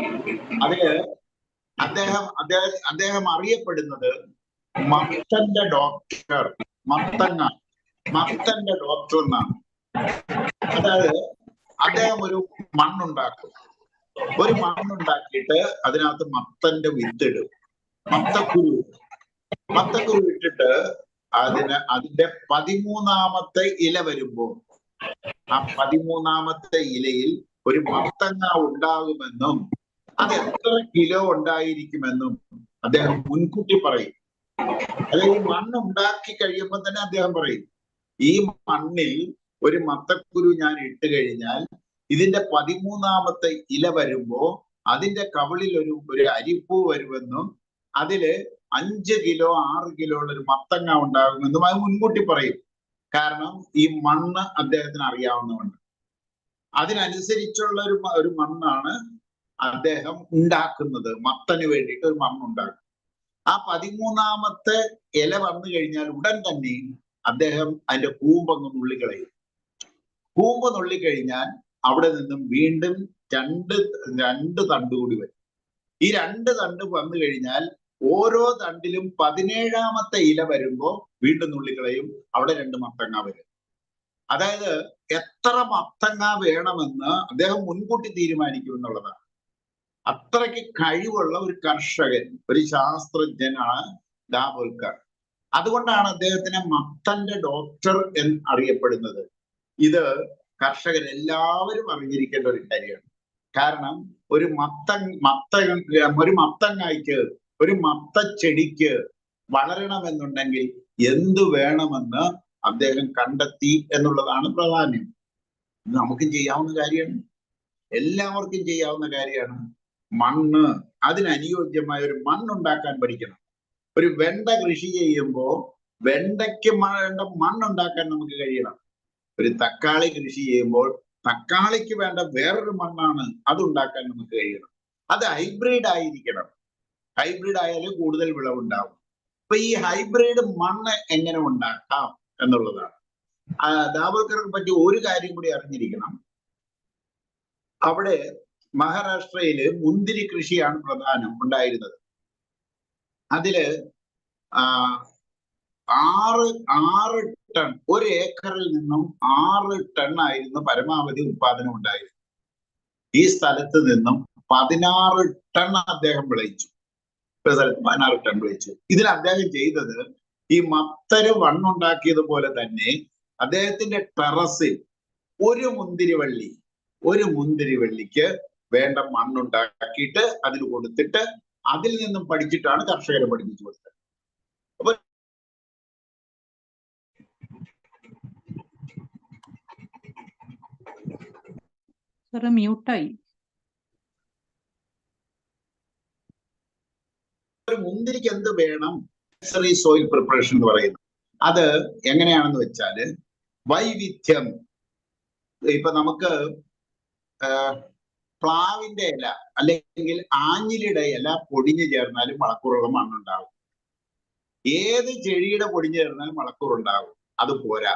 അതില് അദ്ദേഹം അദ്ദേഹം അദ്ദേഹം അറിയപ്പെടുന്നത് മത്തന്റെ ഡോക്ടർ മത്തങ്ങ മത്തന്റെ ഡോക്ടർ എന്നാണ് അതായത് അദ്ദേഹം ഒരു മണ്ണുണ്ടാക്കും ഒരു മണ്ണുണ്ടാക്കിയിട്ട് അതിനകത്ത് മത്തന്റെ വിത്തിടും മത്തക്കുരു മത്തക്കുരു ഇട്ടിട്ട് അതിന് അതിന്റെ പതിമൂന്നാമത്തെ ഇല വരുമ്പോ ആ പതിമൂന്നാമത്തെ ഇലയിൽ ഒരു മത്തങ്ങ ഉണ്ടാകുമെന്നും അത് എത്ര കിലോ ഉണ്ടായിരിക്കുമെന്നും അദ്ദേഹം മുൻകൂട്ടി പറയും അതായത് ഈ മണ്ണ് ഉണ്ടാക്കി കഴിയുമ്പോൾ തന്നെ അദ്ദേഹം പറയും ഈ മണ്ണിൽ ഒരു മത്തക്കുരു ഞാൻ ഇട്ട് കഴിഞ്ഞാൽ ഇതിന്റെ പതിമൂന്നാമത്തെ ഇല വരുമ്പോ അതിന്റെ കവിളിൽ ഒരു ഒരു അരിപ്പൂ വരുമെന്നും അതില് അഞ്ച് കിലോ ആറ് കിലോ ഉള്ള ഒരു മത്തങ്ങ ഉണ്ടാകുമെന്നും അത് മുൻകൂട്ടി പറയും കാരണം ഈ മണ്ണ് അദ്ദേഹത്തിന് അറിയാവുന്നതുകൊണ്ട് അതിനനുസരിച്ചുള്ള ഒരു മ- ഒരു മണ്ണാണ് അദ്ദേഹം ഉണ്ടാക്കുന്നത് മത്തന് വേണ്ടിയിട്ട് ഒരു മണ്ണുണ്ടാക്കും ആ പതിമൂന്നാമത്തെ ഇല വന്നു കഴിഞ്ഞാൽ ഉടൻ തന്നെ അദ്ദേഹം അതിന്റെ കൂമ്പങ്ങ് നുള്ളിക്കളയും കൂമ്പ് നുള്ളിക്കഴിഞ്ഞാൽ അവിടെ നിന്നും വീണ്ടും രണ്ട് രണ്ട് തണ്ട് കൂടി വരും ഈ രണ്ട് തണ്ട് വന്നു കഴിഞ്ഞാൽ ഓരോ തണ്ടിലും പതിനേഴാമത്തെ ഇല വരുമ്പോ വീണ്ടും നുള്ളിക്കളയും അവിടെ രണ്ട് മത്തങ്ങ വരും അതായത് എത്ര മത്തങ്ങ വേണമെന്ന് അദ്ദേഹം മുൻകൂട്ടി തീരുമാനിക്കും എന്നുള്ളതാണ് അത്രയ്ക്ക് കഴിവുള്ള ഒരു കർഷകൻ ഒരു ശാസ്ത്രജ്ഞനാണ് ദാവോൽക്കർ അതുകൊണ്ടാണ് അദ്ദേഹത്തിനെ മത്തന്റെ ഡോക്ടർ എന്ന് അറിയപ്പെടുന്നത് ഇത് കർഷകർ എല്ലാവരും അറിഞ്ഞിരിക്കേണ്ട ഒരു കാര്യമാണ് കാരണം ഒരു മത്ത മത്ത ഒരു മത്തങ്ങായ്ക്ക് ഒരു മത്തച്ചെടിക്ക് വളരണമെന്നുണ്ടെങ്കിൽ എന്തു വേണമെന്ന് അദ്ദേഹം കണ്ടെത്തി എന്നുള്ളതാണ് പ്രാധാന്യം ഇത് നമുക്കും ചെയ്യാവുന്ന കാര്യമാണ് എല്ലാവർക്കും ചെയ്യാവുന്ന കാര്യമാണ് മണ്ണ് അതിനനുയോജ്യമായ ഒരു മണ്ണുണ്ടാക്കാൻ പഠിക്കണം ഒരു വെണ്ട കൃഷി ചെയ്യുമ്പോ വെണ്ടയ്ക്ക് വേണ്ട മണ്ണുണ്ടാക്കാൻ നമുക്ക് കഴിയണം ഒരു തക്കാളി കൃഷി ചെയ്യുമ്പോൾ തക്കാളിക്ക് വേണ്ട വേറൊരു മണ്ണാണ് അതുണ്ടാക്കാൻ നമുക്ക് കഴിയണം അത് ഹൈബ്രിഡ് ആയിരിക്കണം ഹൈബ്രിഡ് ആയാലും കൂടുതൽ വിളവുണ്ടാവും അപ്പൊ ഈ ഹൈബ്രിഡ് മണ്ണ് എങ്ങനെ ഉണ്ടാക്കാം എന്നുള്ളതാണ് ആ, ദാവോൽക്കർക്ക് പറ്റി ഒരു കാര്യം കൂടി അറിഞ്ഞിരിക്കണം അവിടെ മഹാരാഷ്ട്രയില് മുന്തിരി കൃഷിയാണ് പ്രധാനം ഉണ്ടായിരുന്നത് അതില് ആ, ആറ് ആറ് ടൺ ഒരു ഏക്കറിൽ നിന്നും ആറ് ടൺ ആയിരുന്നു പരമാവധി ഉത്പാദനം ഉണ്ടായിരുന്നത് ഈ സ്ഥലത്ത് നിന്നും പതിനാറ് ടൺ അദ്ദേഹം വിളയിച്ചു ഒരു സ്ഥലത്ത് പതിനാറ് ടൺ വിളയിച്ചു ഇതിൽ അദ്ദേഹം ചെയ്തത് ഈ മത്തര് വണ്ണുണ്ടാക്കിയതുപോലെ തന്നെ അദ്ദേഹത്തിന്റെ ടെറസിൽ ഒരു മുന്തിരിവള്ളി ഒരു മുന്തിരിവള്ളിക്ക് വേണ്ട മണ്ണുണ്ടാക്കിയിട്ട് അതിൽ കൊടുത്തിട്ട് അതിൽ നിന്നും പഠിച്ചിട്ടാണ് കർഷകരെ പഠിപ്പിച്ചു കൊടുത്തത് സാറ് മ്യൂട്ടായി ഒരു മുന്തിരിക്ക് എന്ത് വേണം നഴ്സറി സോയിൽ പ്രിപ്പറേഷൻ എന്ന് പറയുന്നത് അത് എങ്ങനെയാണെന്ന് വെച്ചാല് വൈവിധ്യം ഇപ്പൊ നമുക്ക് ആ, പ്ലാവിന്റെ ഇല അല്ലെങ്കിൽ ആഞ്ഞിലിയുടെ ഇല പൊടിഞ്ഞു ചേർന്നാലും വളക്കൂറുള്ള മണ്ണുണ്ടാവും ഏത് ചെടിയുടെ പൊടിഞ്ഞു ചേർന്നാലും വളക്കൂറുണ്ടാവും അത് പോരാ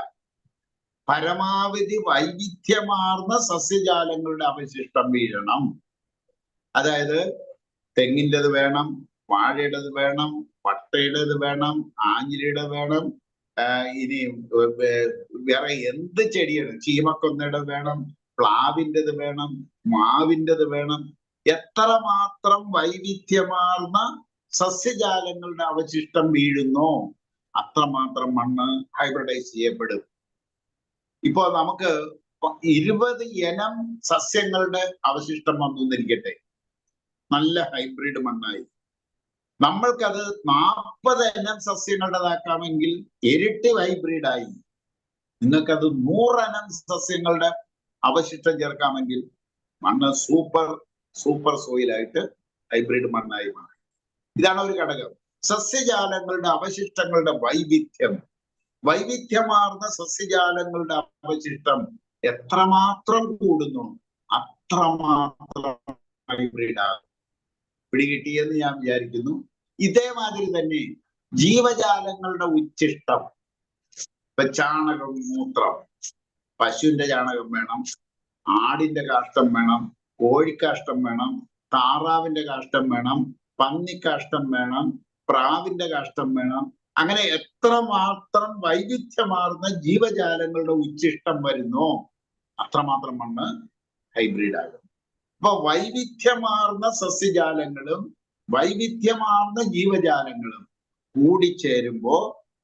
പരമാവധി വൈവിധ്യമാർന്ന സസ്യജാലങ്ങളുടെ അവശിഷ്ടം വീഴണം അതായത് തെങ്ങിൻ്റെത് വേണം വാഴയുടേത് വേണം പട്ടയുടേത് വേണം ആഞ്ഞിലിയുടെ വേണം ആഹ് ഇനി വേ- വേ- വേറെ എന്ത് ചെടിയാണ് ചീമക്കൊന്നയുടെ വേണം പ്ലാവിൻ്റെത് വേണം മാവിൻ്റെത് വേണം എത്രമാത്രം വൈവിധ്യമാർന്ന സസ്യജാലങ്ങളുടെ അവശിഷ്ടം വീഴുന്നോ അത്രമാത്രം മണ്ണ് ഹൈബ്രിഡൈസ് ചെയ്യപ്പെടും ഇപ്പോ നമുക്ക് പ- ഇരുപത് ഇനം സസ്യങ്ങളുടെ അവശിഷ്ടം വന്നു എന്നിരിക്കട്ടെ നല്ല ഹൈബ്രിഡ് മണ്ണായി നമ്മൾക്കത് നാൽപ്പത് ഇനം സസ്യങ്ങളുടേതാക്കാമെങ്കിൽ ഇരട്ടി ഹൈബ്രിഡായി നിങ്ങൾക്കത് നൂറനം സസ്യങ്ങളുടെ അവശിഷ്ടം ചേർക്കാമെങ്കിൽ മണ്ണ് സൂപ്പർ സൂപ്പർ സോയിലായിട്ട് ഹൈബ്രിഡ് മണ്ണായി മാറി ഇതാണ് ഒരു ഘടകം സസ്യജാലങ്ങളുടെ അവശിഷ്ടങ്ങളുടെ വൈവിധ്യം വൈവിധ്യമാർന്ന സസ്യജാലങ്ങളുടെ അവശിഷ്ടം എത്രമാത്രം കൂടുന്നു അത്രമാത്രം ഹൈബ്രിഡ് ആകും പിടികിട്ടിയെന്ന് ഞാൻ വിചാരിക്കുന്നു ഇതേമാതിരി തന്നെ ജീവജാലങ്ങളുടെ ഉച്ഛിഷ്ടം ഇപ്പൊ ചാണകം മൂത്രം പശുവിന്റെ ചാണകം വേണം ആടിന്റെ കാഷ്ടം വേണം കോഴിക്കാഷ്ടം വേണം താറാവിന്റെ കാഷ്ടം വേണം പന്നിക്കാഷ്ടം വേണം പ്രാവിന്റെ കാഷ്ടം വേണം അങ്ങനെ എത്രമാത്രം വൈവിധ്യമാർന്ന ജീവജാലങ്ങളുടെ ഉച്ഛിഷ്ടം വരുന്നോ അത്രമാത്രം മണ്ണ് ഹൈബ്രിഡ് ആകും അപ്പൊ വൈവിധ്യമാർന്ന സസ്യജാലങ്ങളും വൈവിധ്യമാർന്ന ജീവജാലങ്ങളും കൂടിച്ചേരുമ്പോ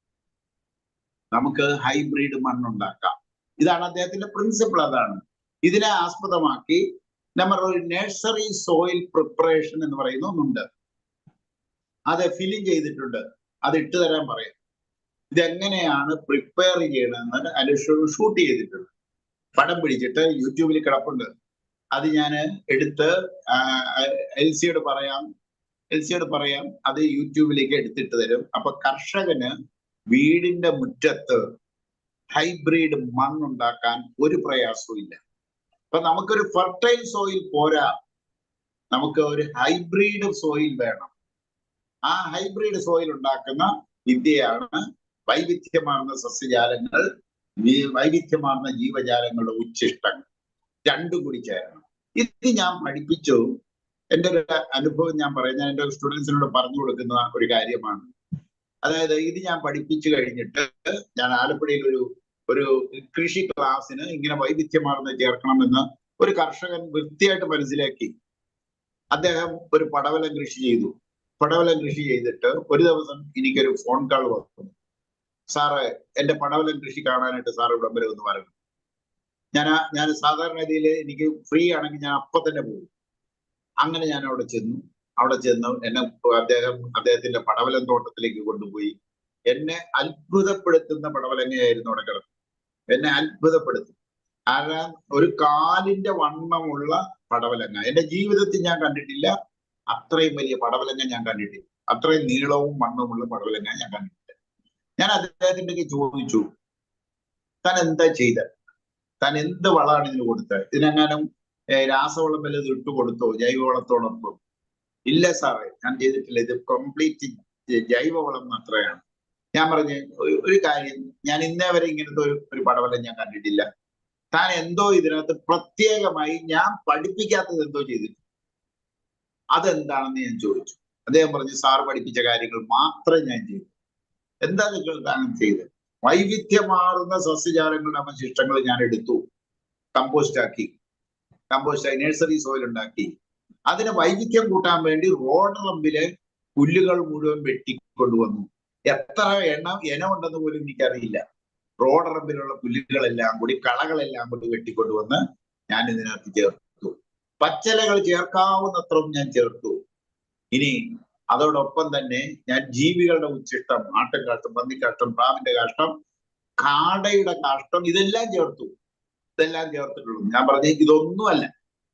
നമുക്ക് ഹൈബ്രിഡ് മണ്ണുണ്ടാക്കാം ഇതാണ് അദ്ദേഹത്തിന്റെ പ്രിൻസിപ്പിൾ അതാണ് ഇതിനെ ആസ്പദമാക്കി നമ്മൾ ഒരു നഴ്സറി സോയിൽ പ്രിപ്പറേഷൻ എന്ന് പറയുന്ന ഒന്നുണ്ട് അത് ഫില്ലിങ് ചെയ്തിട്ടുണ്ട് അത് ഇട്ട് തരാൻ പറയാം ഇതെങ്ങനെയാണ് പ്രിപ്പയർ ചെയ്യണമെന്ന് അതിൽ ഷൂട്ട് ചെയ്തിട്ടുണ്ട് പടം പിടിച്ചിട്ട് യൂട്യൂബിൽ കിടപ്പുണ്ട് അത് ഞാൻ എടുത്ത് എൽസിയോട് പറയാം എൽസിയോട് പറയാം അത് യൂട്യൂബിലേക്ക് എടുത്തിട്ട് തരും അപ്പൊ കർഷകന് വീടിന്റെ മുറ്റത്ത് ഹൈബ്രിഡ് മണ്ണുണ്ടാക്കാൻ ഒരു പ്രയാസവും ഇല്ല അപ്പൊ നമുക്കൊരു ഫെർട്ടൈൽ സോയിൽ പോരാ നമുക്ക് ഒരു ഹൈബ്രിഡ് സോയിൽ വേണം ആ ഹൈബ്രിഡ് സോയിൽ ഉണ്ടാക്കുന്ന വിദ്യയാണ് വൈവിധ്യമാർന്ന സസ്യജാലങ്ങൾ ഈ വൈവിധ്യമാർന്ന ജീവജാലങ്ങളുടെ ഉച്ഛിഷ്ടങ്ങൾ രണ്ടും കൂടി ചേരണം ഇത് ഞാൻ പഠിപ്പിച്ചു എൻ്റെ ഒരു അനുഭവം ഞാൻ പറയാം ഞാൻ എൻ്റെ സ്റ്റുഡൻസിനോട് പറഞ്ഞു കൊടുക്കുന്ന ഒരു കാര്യമാണ് അതായത് ഇത് ഞാൻ പഠിപ്പിച്ചു കഴിഞ്ഞിട്ട് ഞാൻ ആലപ്പുഴയിൽ ഒരു ഒരു കൃഷി ക്ലാസ്സിന് ഇങ്ങനെ വൈവിധ്യമാർന്ന ചേർക്കണമെന്ന് ഒരു കർഷകൻ വൃത്തിയായിട്ട് മനസ്സിലാക്കി അദ്ദേഹം ഒരു പടവലം കൃഷി ചെയ്തു പടവലം കൃഷി ചെയ്തിട്ട് ഒരു ദിവസം എനിക്കൊരു ഫോൺ കോൾ വന്നു സാറ് എന്റെ പടവലം കൃഷി കാണാനായിട്ട് സാർ ഇവിടം വരെ ഒന്ന് വരണം ഞാൻ ആ- ഞാൻ സാധാരണ രീതിയിൽ എനിക്ക് ഫ്രീ ആണെങ്കിൽ ഞാൻ അപ്പൊ തന്നെ പോകും അങ്ങനെ ഞാൻ അവിടെ ചെന്നു അവിടെ ചെന്ന് എന്നെ അദ്ദേഹം അദ്ദേഹത്തിന്റെ പടവലം തോട്ടത്തിലേക്ക് കൊണ്ടുപോയി എന്നെ അത്ഭുതപ്പെടുത്തുന്ന പടവലങ്ങയായിരുന്നു അവിടെ കിടന്നത് എന്നെ അത്ഭുതപ്പെടുത്തും കാരണം ഒരു കാലിന്റെ വണ്ണമുള്ള പടവലങ്ങ എന്റെ ജീവിതത്തിൽ ഞാൻ കണ്ടിട്ടില്ല അത്രയും വലിയ പടവലങ്ങ ഞാൻ കണ്ടിട്ടില്ല അത്രയും നീളവും വണ്ണവുമുള്ള പടവലങ്ങ ഞാൻ കണ്ടിട്ടില്ല ഞാൻ അദ്ദേഹത്തിന്റെ ചോദിച്ചു താൻ എന്താ ചെയ്തത് താൻ എന്ത് വളമാണ് ഇതിന് കൊടുത്തത് ഇതിനെങ്ങാനും ഏഹ്, രാസവളം വല്ലതും ഇട്ട് കൊടുത്തോ ജൈവവളത്തോടൊപ്പം ഇല്ല സാറേ ഞാൻ ചെയ്തിട്ടില്ല ഇത് കംപ്ലീറ്റ് ജൈവവളം മാത്രമാണ് ഞാൻ പറഞ്ഞു "ഒരു- ഒരു കാര്യം ഞാൻ ഇന്നേ വരെ ഇങ്ങനത്തെ ഒരു ഒരു പടവലം ഞാൻ കണ്ടിട്ടില്ല താൻ എന്തോ ഇതിനകത്ത് പ്രത്യേകമായി ഞാൻ പഠിപ്പിക്കാത്തത് എന്തോ ചെയ്തിട്ടുണ്ട് അതെന്താണെന്ന് ഞാൻ ചോദിച്ചു അദ്ദേഹം പറഞ്ഞു സാർ പഠിപ്പിച്ച കാര്യങ്ങൾ മാത്രം ഞാൻ ചെയ്തു എന്താ നിങ്ങൾ താൻ ചെയ്തത് വൈവിധ്യമാർന്ന സസ്യജാലങ്ങളുടെ അവശിഷ്ടങ്ങൾ ഞാൻ എടുത്തു കമ്പോസ്റ്റ് ആക്കി കമ്പോസ്റ്റ് ആയി നഴ്സറി സോയിൽ ഉണ്ടാക്കി അതിന് വൈവിധ്യം കൂട്ടാൻ വേണ്ടി റോഡ് റമ്പിലെ പുല്ലുകൾ മുഴുവൻ വെട്ടിക്കൊണ്ടുവന്നു എത്ര എണ്ണം ഇനം ഉണ്ടെന്ന് പോലും എനിക്കറിയില്ല റോഡറമ്പിലുള്ള പുല്ലുകളെല്ലാം കൂടി കളകളെല്ലാം കൂടി വെട്ടിക്കൊണ്ടുവന്ന് ഞാൻ ഇതിനകത്ത് ചേർത്തു പച്ചിലകൾ ചേർക്കാവുന്നത്രയും ഞാൻ ചേർത്തു ഇനി അതോടൊപ്പം തന്നെ ഞാൻ ജീവികളുടെ ഉച്ചിഷ്ടം ആട്ടുംകാഷ്ടം പന്നിക്കാഷ്ടം പ്രാവിന്റെ കാഷ്ടം കാടയുടെ കാഷ്ടം ഇതെല്ലാം ചേർത്തു ഇതെല്ലാം ചേർത്തിട്ടുള്ളൂ ഞാൻ പറഞ്ഞ ഇതൊന്നുമല്ല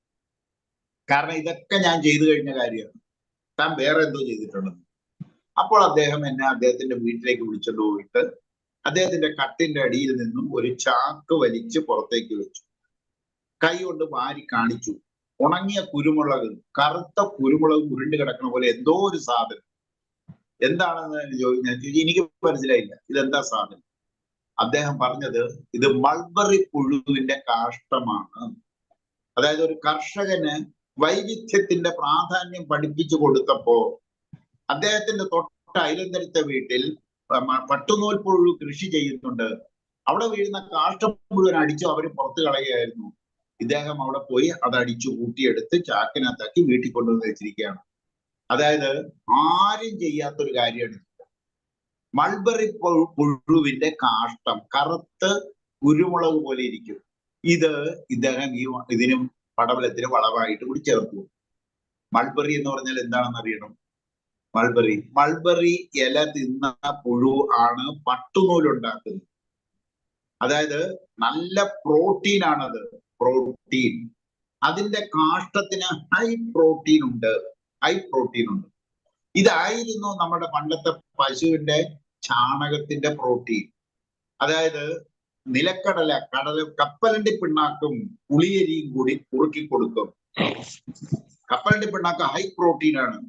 കാരണം ഇതൊക്കെ ഞാൻ ചെയ്തു കഴിഞ്ഞ കാര്യമാണ് താൻ വേറെ എന്തോ ചെയ്തിട്ടുണ്ടെന്ന് അപ്പോൾ അദ്ദേഹം എന്നെ അദ്ദേഹത്തിന്റെ വീട്ടിലേക്ക് വിളിച്ചുകൊണ്ട് പോയിട്ട് അദ്ദേഹത്തിന്റെ കട്ടിന്റെ അടിയിൽ നിന്നും ഒരു ചാക്ക് വലിച്ച് പുറത്തേക്ക് വെച്ചു കൈ കൊണ്ട് വാരി കാണിച്ചു ഉണങ്ങിയ കുരുമുളക് കറുത്ത കുരുമുളക് ഉരുണ്ട് കിടക്കുന്ന പോലെ എന്തോ ഒരു സാധനം എന്താണെന്ന് ചോദി- ഞാൻ ചോദിച്ചു എനിക്ക് മനസ്സിലായില്ല ഇതെന്താ സാധനം അദ്ദേഹം പറഞ്ഞത് ഇത് മൾബറി പുഴുവിന്റെ കാഷ്ടമാണ് അതായത് ഒരു കർഷകന് വൈവിധ്യത്തിന്റെ പ്രാധാന്യം പഠിപ്പിച്ചു കൊടുത്തപ്പോ അദ്ദേഹത്തിന്റെ തൊട്ട അയലന്തരത്തെ വീട്ടിൽ മ- പട്ടുനൂൽ പുഴു കൃഷി ചെയ്യുന്നുണ്ട് അവിടെ വീഴുന്ന കാഷ്ടം മുഴുവൻ അടിച്ചു അവര് പുറത്തു കളയുകയായിരുന്നു ഇദ്ദേഹം അവിടെ പോയി അത് അടിച്ചു കൂട്ടിയെടുത്ത് ചാക്കിനകത്താക്കി വീട്ടിൽ കൊണ്ടുവന്ന് വെച്ചിരിക്കുകയാണ് അതായത് ആരും ചെയ്യാത്തൊരു കാര്യമാണ് ഇത്. മൾബറി പുഴു- പുഴുവിന്റെ കാഷ്ടം കറുത്ത് കുരുമുളക് പോലെ ഇരിക്കും ഇത് ഇദ്ദേഹം ഈ വ- ഇതിനും പടവലത്തിന് വളമായിട്ട് കൂടി ചേർത്തു മൾബറി എന്ന് പറഞ്ഞാൽ എന്താണെന്ന് അറിയണം മൾബറി മൾബറി ഇല തിന്ന പുഴു ആണ് പട്ടുനൂൽ ഉണ്ടാക്കുന്നത് അതായത് നല്ല പ്രോട്ടീൻ ആണത് പ്രോട്ടീൻ അതിന്റെ കാഷ്ടത്തിന് ഹൈ പ്രോട്ടീൻ ഉണ്ട് ഹൈ പ്രോട്ടീൻ ഉണ്ട് ഇതായിരുന്നു നമ്മുടെ പണ്ടത്തെ പശുവിന്റെ ചാണകത്തിന്റെ പ്രോട്ടീൻ അതായത് നിലക്കടല കടല കപ്പലണ്ടി പിണ്ണാക്കും പുളിയരിയും കൂടി കുറുക്കി കൊടുക്കും കപ്പലണ്ടി പിണ്ണാക്ക് ഹൈ പ്രോട്ടീൻ ആണ്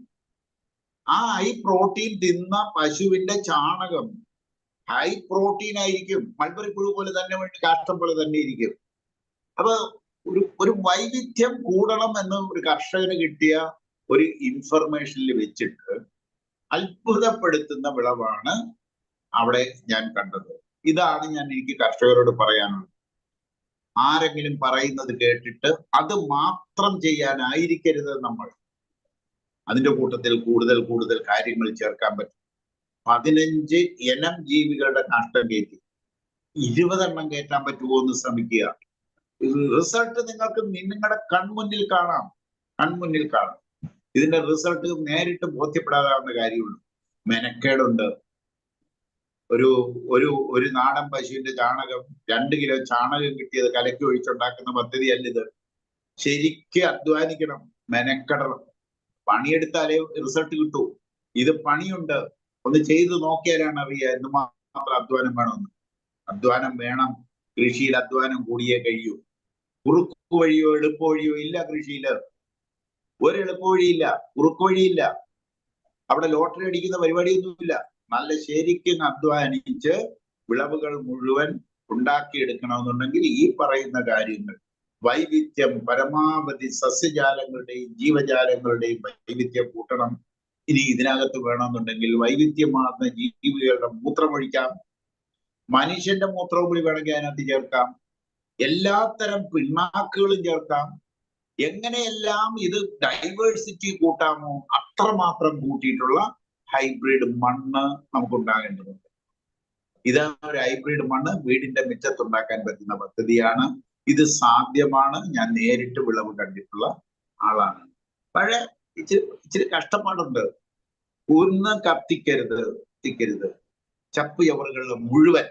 ആ ഹൈ പ്രോട്ടീൻ തിന്ന പശുവിന്റെ ചാണകം ഹൈ പ്രോട്ടീൻ ആയിരിക്കും മൾബറി പുഴു പോലെ തന്നെ വേണ്ടി കാഷ്ടം പോലെ തന്നെ ഇരിക്കും അപ്പൊ ഒരു ഒരു വൈവിധ്യം കൂടണം എന്ന് ഒരു കർഷകന് കിട്ടിയ ഒരു ഇൻഫർമേഷനിൽ വെച്ചിട്ട് അത്ഭുതപ്പെടുത്തുന്ന വിളവാണ് അവിടെ ഞാൻ കണ്ടത് ഇതാണ് ഞാൻ എനിക്ക് കർഷകരോട് പറയാനുള്ളത് ആരെങ്കിലും പറയുന്നത് കേട്ടിട്ട് അത് മാത്രം ചെയ്യാനായിരിക്കരുത് നമ്മൾ അതിന്റെ കൂട്ടത്തിൽ കൂടുതൽ കൂടുതൽ കാര്യങ്ങൾ ചേർക്കാൻ പറ്റും പതിനഞ്ച് ഇനം ജീവികളുടെ കാഷ്ടം കയറ്റി ഇരുപതെണ്ണം കയറ്റാൻ പറ്റുമോ എന്ന് ശ്രമിക്കുക റിസൾട്ട് നിങ്ങൾക്ക് നിങ്ങളുടെ കൺമുന്നിൽ കാണാം കൺമുന്നിൽ കാണാം ഇതിന്റെ റിസൾട്ട് നേരിട്ട് ബോധ്യപ്പെടാതാവുന്ന കാര്യമുള്ളൂ മെനക്കേടുണ്ട് ഒരു ഒരു ഒരു നാടൻ പശുവിന്റെ ചാണകം രണ്ട് കിലോ ചാണകം കിട്ടിയത് കലക്കി ഒഴിച്ചുണ്ടാക്കുന്ന പദ്ധതിയല്ല ഇത് ശരിക്ക് അധ്വാനിക്കണം മെനക്കെടണം പണിയെടുത്താലേ റിസൾട്ട് കിട്ടൂ ഇത് പണിയുണ്ട് ഒന്ന് ചെയ്തു നോക്കിയാലാണ് അറിയുക എന്ത് മാത്രം അധ്വാനം വേണമെന്ന് അധ്വാനം വേണം കൃഷിയിൽ അധ്വാനം കൂടിയേ കഴിയൂ കുറുക്കു വഴിയോ എളുപ്പ വഴിയോ ഇല്ല കൃഷിയില് ഒരു എളുപ്പ വഴിയില്ല കുറുക്കു വഴിയില്ല അവിടെ ലോട്ടറി അടിക്കുന്ന പരിപാടിയൊന്നുമില്ല നല്ല ശരിക്കും അധ്വാനിച്ച് വിളവുകൾ മുഴുവൻ ഉണ്ടാക്കിയെടുക്കണമെന്നുണ്ടെങ്കിൽ ഈ പറയുന്ന കാര്യങ്ങൾ വൈവിധ്യം പരമാവധി സസ്യജാലങ്ങളുടെയും ജീവജാലങ്ങളുടെയും വൈവിധ്യം കൂട്ടണം ഇനി ഇതിനകത്ത് വേണമെന്നുണ്ടെങ്കിൽ വൈവിധ്യമാർന്ന ജീവികളുടെ മൂത്രമൊഴിക്കാം മനുഷ്യന്റെ മൂത്രവും കൂടി വേണമെങ്കിൽ അതിനകത്ത് ചേർക്കാം എല്ലാത്തരം പിണ്ണാക്കുകളും ചേർക്കാം എങ്ങനെയെല്ലാം ഇത് ഡൈവേഴ്സിറ്റി കൂട്ടാമോ അത്രമാത്രം കൂട്ടിയിട്ടുള്ള ഹൈബ്രിഡ് മണ്ണ് നമുക്ക് ഉണ്ടാകേണ്ടതുണ്ട് ഇതാണ് ഒരു ഹൈബ്രിഡ് മണ്ണ് വീടിന്റെ മുറ്റത്തുണ്ടാക്കാൻ പറ്റുന്ന പദ്ധതിയാണ് ഇത് സാധ്യമാണ് ഞാൻ നേരിട്ട് വിളവ് കണ്ടിട്ടുള്ള ആളാണ് പഴയ ഇച്ചിരി ഇച്ചിരി കഷ്ടപ്പാടുണ്ട് ഒന്ന് കത്തിക്കരുത് കത്തിക്കരുത് ചപ്പ് ചവറുകളിൽ മുഴുവൻ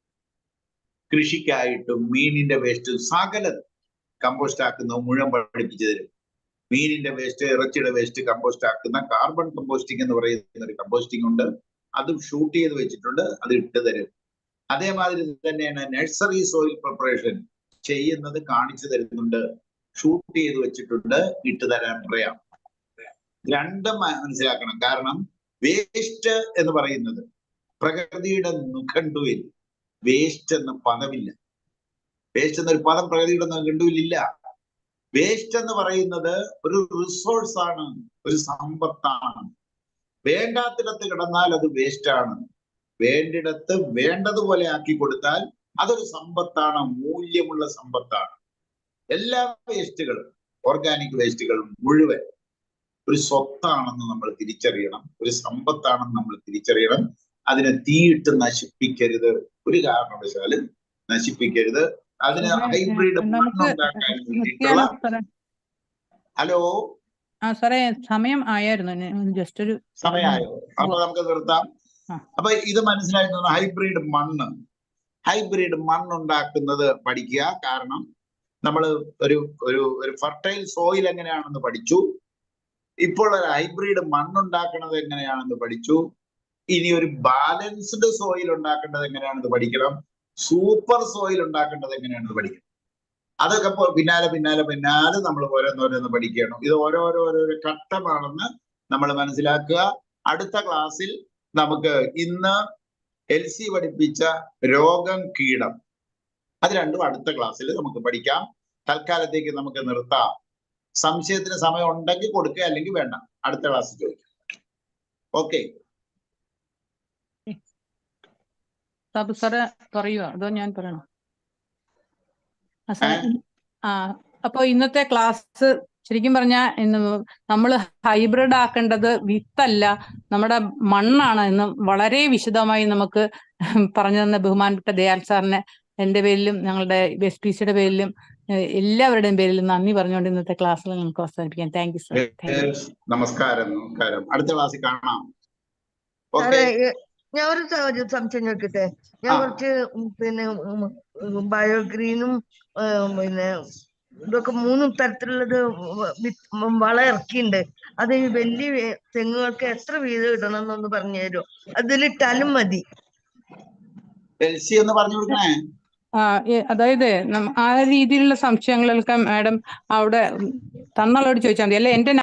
കൃഷിക്കായിട്ടും മീനിന്റെ വേസ്റ്റ് സകലത് കമ്പോസ്റ്റ് ആക്കുന്ന മുഴുവൻ പഠിപ്പിച്ചു തരും മീനിന്റെ വേസ്റ്റ് ഇറച്ചിയുടെ വേസ്റ്റ് കമ്പോസ്റ്റ് ആക്കുന്ന കാർബൺ കമ്പോസ്റ്റിംഗ് എന്ന് പറയുന്ന ഒരു കമ്പോസ്റ്റിംഗ് ഉണ്ട് അതും ഷൂട്ട് ചെയ്ത് വെച്ചിട്ടുണ്ട് അത് ഇട്ട് തരും അതേമാതിരി തന്നെയാണ് നഴ്സറി സോയിൽ പ്രിപ്പറേഷൻ ചെയ്യുന്നത് കാണിച്ചു തരുന്നുണ്ട് ഷൂട്ട് ചെയ്ത് വെച്ചിട്ടുണ്ട് ഇട്ട് തരാൻ പറയാം രണ്ടും മ- മനസ്സിലാക്കണം കാരണം വേസ്റ്റ് എന്ന് പറയുന്നത് പ്രകൃതിയുടെ നിഘണ്ടുവിൽ വേസ്റ്റ് എന്ന പദമില്ല വേസ്റ്റ് എന്നൊരു പദം പ്രകൃതിയുടെ നിഘണ്ടുവിൽ ഇല്ല വേസ്റ്റ് എന്ന് പറയുന്നത് ഒരു റിസോഴ്സ് ആണ് ഒരു സമ്പത്താണ് വേണ്ടാത്തിടത്ത് കിടന്നാൽ അത് വേസ്റ്റ് ആണ് വേണ്ടിടത്ത് വേണ്ടതുപോലെ ആക്കി കൊടുത്താൽ അതൊരു സമ്പത്താണ് മൂല്യമുള്ള സമ്പത്താണ് എല്ലാ വേസ്റ്റുകളും ഓർഗാനിക് വേസ്റ്റുകൾ മുഴുവൻ ഒരു സ്വത്താണെന്ന് നമ്മൾ തിരിച്ചറിയണം ഒരു സമ്പത്താണെന്ന് നമ്മൾ തിരിച്ചറിയണം അതിനെ തീയിട്ട് നശിപ്പിക്കരുത് ഒരു കാരണവശാലും നശിപ്പിക്കരുത് അതിന് സാറേ, ഹൈബ്രിഡ് ഏ, നമുക്ക് മണ്ണുണ്ടാക്കാൻ വേണ്ടിയിട്ടുള്ള നിർത്തിയാലോ സാറേ ഹലോ ആ സാറേ സമയം ആയിരുന്നു ജസ്റ്റ് ഒരു സമയമായോ അപ്പൊ നമുക്ക് നിർത്താം ആ. അപ്പൊ ഇത് മനസ്സിലായിരുന്നു ഹൈബ്രിഡ് മണ്ണ് ഹൈബ്രിഡ് മണ്ണുണ്ടാക്കുന്നത് പഠിക്കുക കാരണം നമ്മൾ ഒരു ഒരു ഒരു ഫർട്ടൈൽ സോയിൽ എങ്ങനെയാണെന്ന് പഠിച്ചു ഇപ്പോൾ ഒരു ഹൈബ്രിഡ് മണ്ണുണ്ടാക്കുന്നത് എങ്ങനെയാണെന്ന് പഠിച്ചു ഇനി ഒരു ബാലൻസ്ഡ് സോയിൽ ഉണ്ടാക്കേണ്ടത് എങ്ങനെയാണെന്ന് പഠിക്കണം സൂപ്പർ സോയിൽ ഉണ്ടാക്കേണ്ടത് എങ്ങനെയാണെന്ന് പഠിക്കണം അതൊക്കെ പോ- പിന്നാലെ പിന്നാലെ പിന്നാലെ നമ്മൾ ഓരോന്നോരോന്ന് പഠിക്കണം ഇത് ഓരോരോ ഓരോരോ ഘട്ടമാണെന്ന് നമ്മൾ മനസ്സിലാക്കുക അടുത്ത ക്ലാസ്സിൽ നമുക്ക് ഇന്ന് എൽ സി പഠിപ്പിച്ച രോഗം കീടം അത് രണ്ടും അടുത്ത ക്ലാസ്സിൽ നമുക്ക് പഠിക്കാം തൽക്കാലത്തേക്ക് നമുക്ക് നിർത്താം സംശയത്തിന് സമയം ഉണ്ടെങ്കിൽ കൊടുക്കുക അല്ലെങ്കിൽ വേണ്ട അടുത്ത ക്ലാസ്സിൽ ചോദിക്കാം ഓക്കെ സാബു സാറ് പറയുക അതോ ഞാൻ പറയണോ ആ സാറേ ആ അപ്പൊ ഇന്നത്തെ ക്ലാസ് ശരിക്കും പറഞ്ഞാൽ ഇന്ന് നമ്മൾ ഹൈബ്രിഡ് ആക്കേണ്ടത് വിത്തല്ല നമ്മുടെ മണ്ണാണ് എന്ന് വളരെ വിശദമായി നമുക്ക് പറഞ്ഞു തന്ന ബഹുമാനപ്പെട്ട ദയാൽ സാറിന് എന്റെ പേരിലും ഞങ്ങളുടെ എസ് പി സിയുടെ പേരിലും ഏഹ് എല്ലാവരുടെയും പേരിലും നന്ദി പറഞ്ഞുകൊണ്ട് ഇന്നത്തെ ക്ലാസ്സിൽ നമുക്ക് അവസാനിപ്പിക്കാം thank you sir thank you നമസ്കാരം നമസ്കാരം അടുത്ത ക്ലാസ്സിൽ കാണാം ഓക്കെ സാറേ ഏ, ഞാൻ ഒരു സ- ഒരു സംശയം ചോദിക്കട്ടെ ഞാൻ ആ. കുറച്ച് ഉം പിന്നെ ബയോഗ്രീനും പിന്നെ ഇതൊക്കെ മൂന്ന് തരത്തിലുള്ളത് വ- വിത്ത് ഉം വളം ഇറക്കിയിട്ടുണ്ട് അത് ഈ വലിയ വേ- തെങ്ങുകൾക്ക് എത്ര വീതം ഇടണം എന്നൊന്ന് പറഞ്ഞു തരുമോ അതിലിട്ടാലും മതി എൽ സി എന്ന് പറഞ്ഞു കൊടുക്കണേ ആ ഏ, അതായത് നം- ആ രീതിയിലുള്ള സംശയങ്ങളൊക്കെ മാഡം അവിടെ തന്നളോട് ചോദിച്ചാൽ മതി അല്ലെ എന്റെ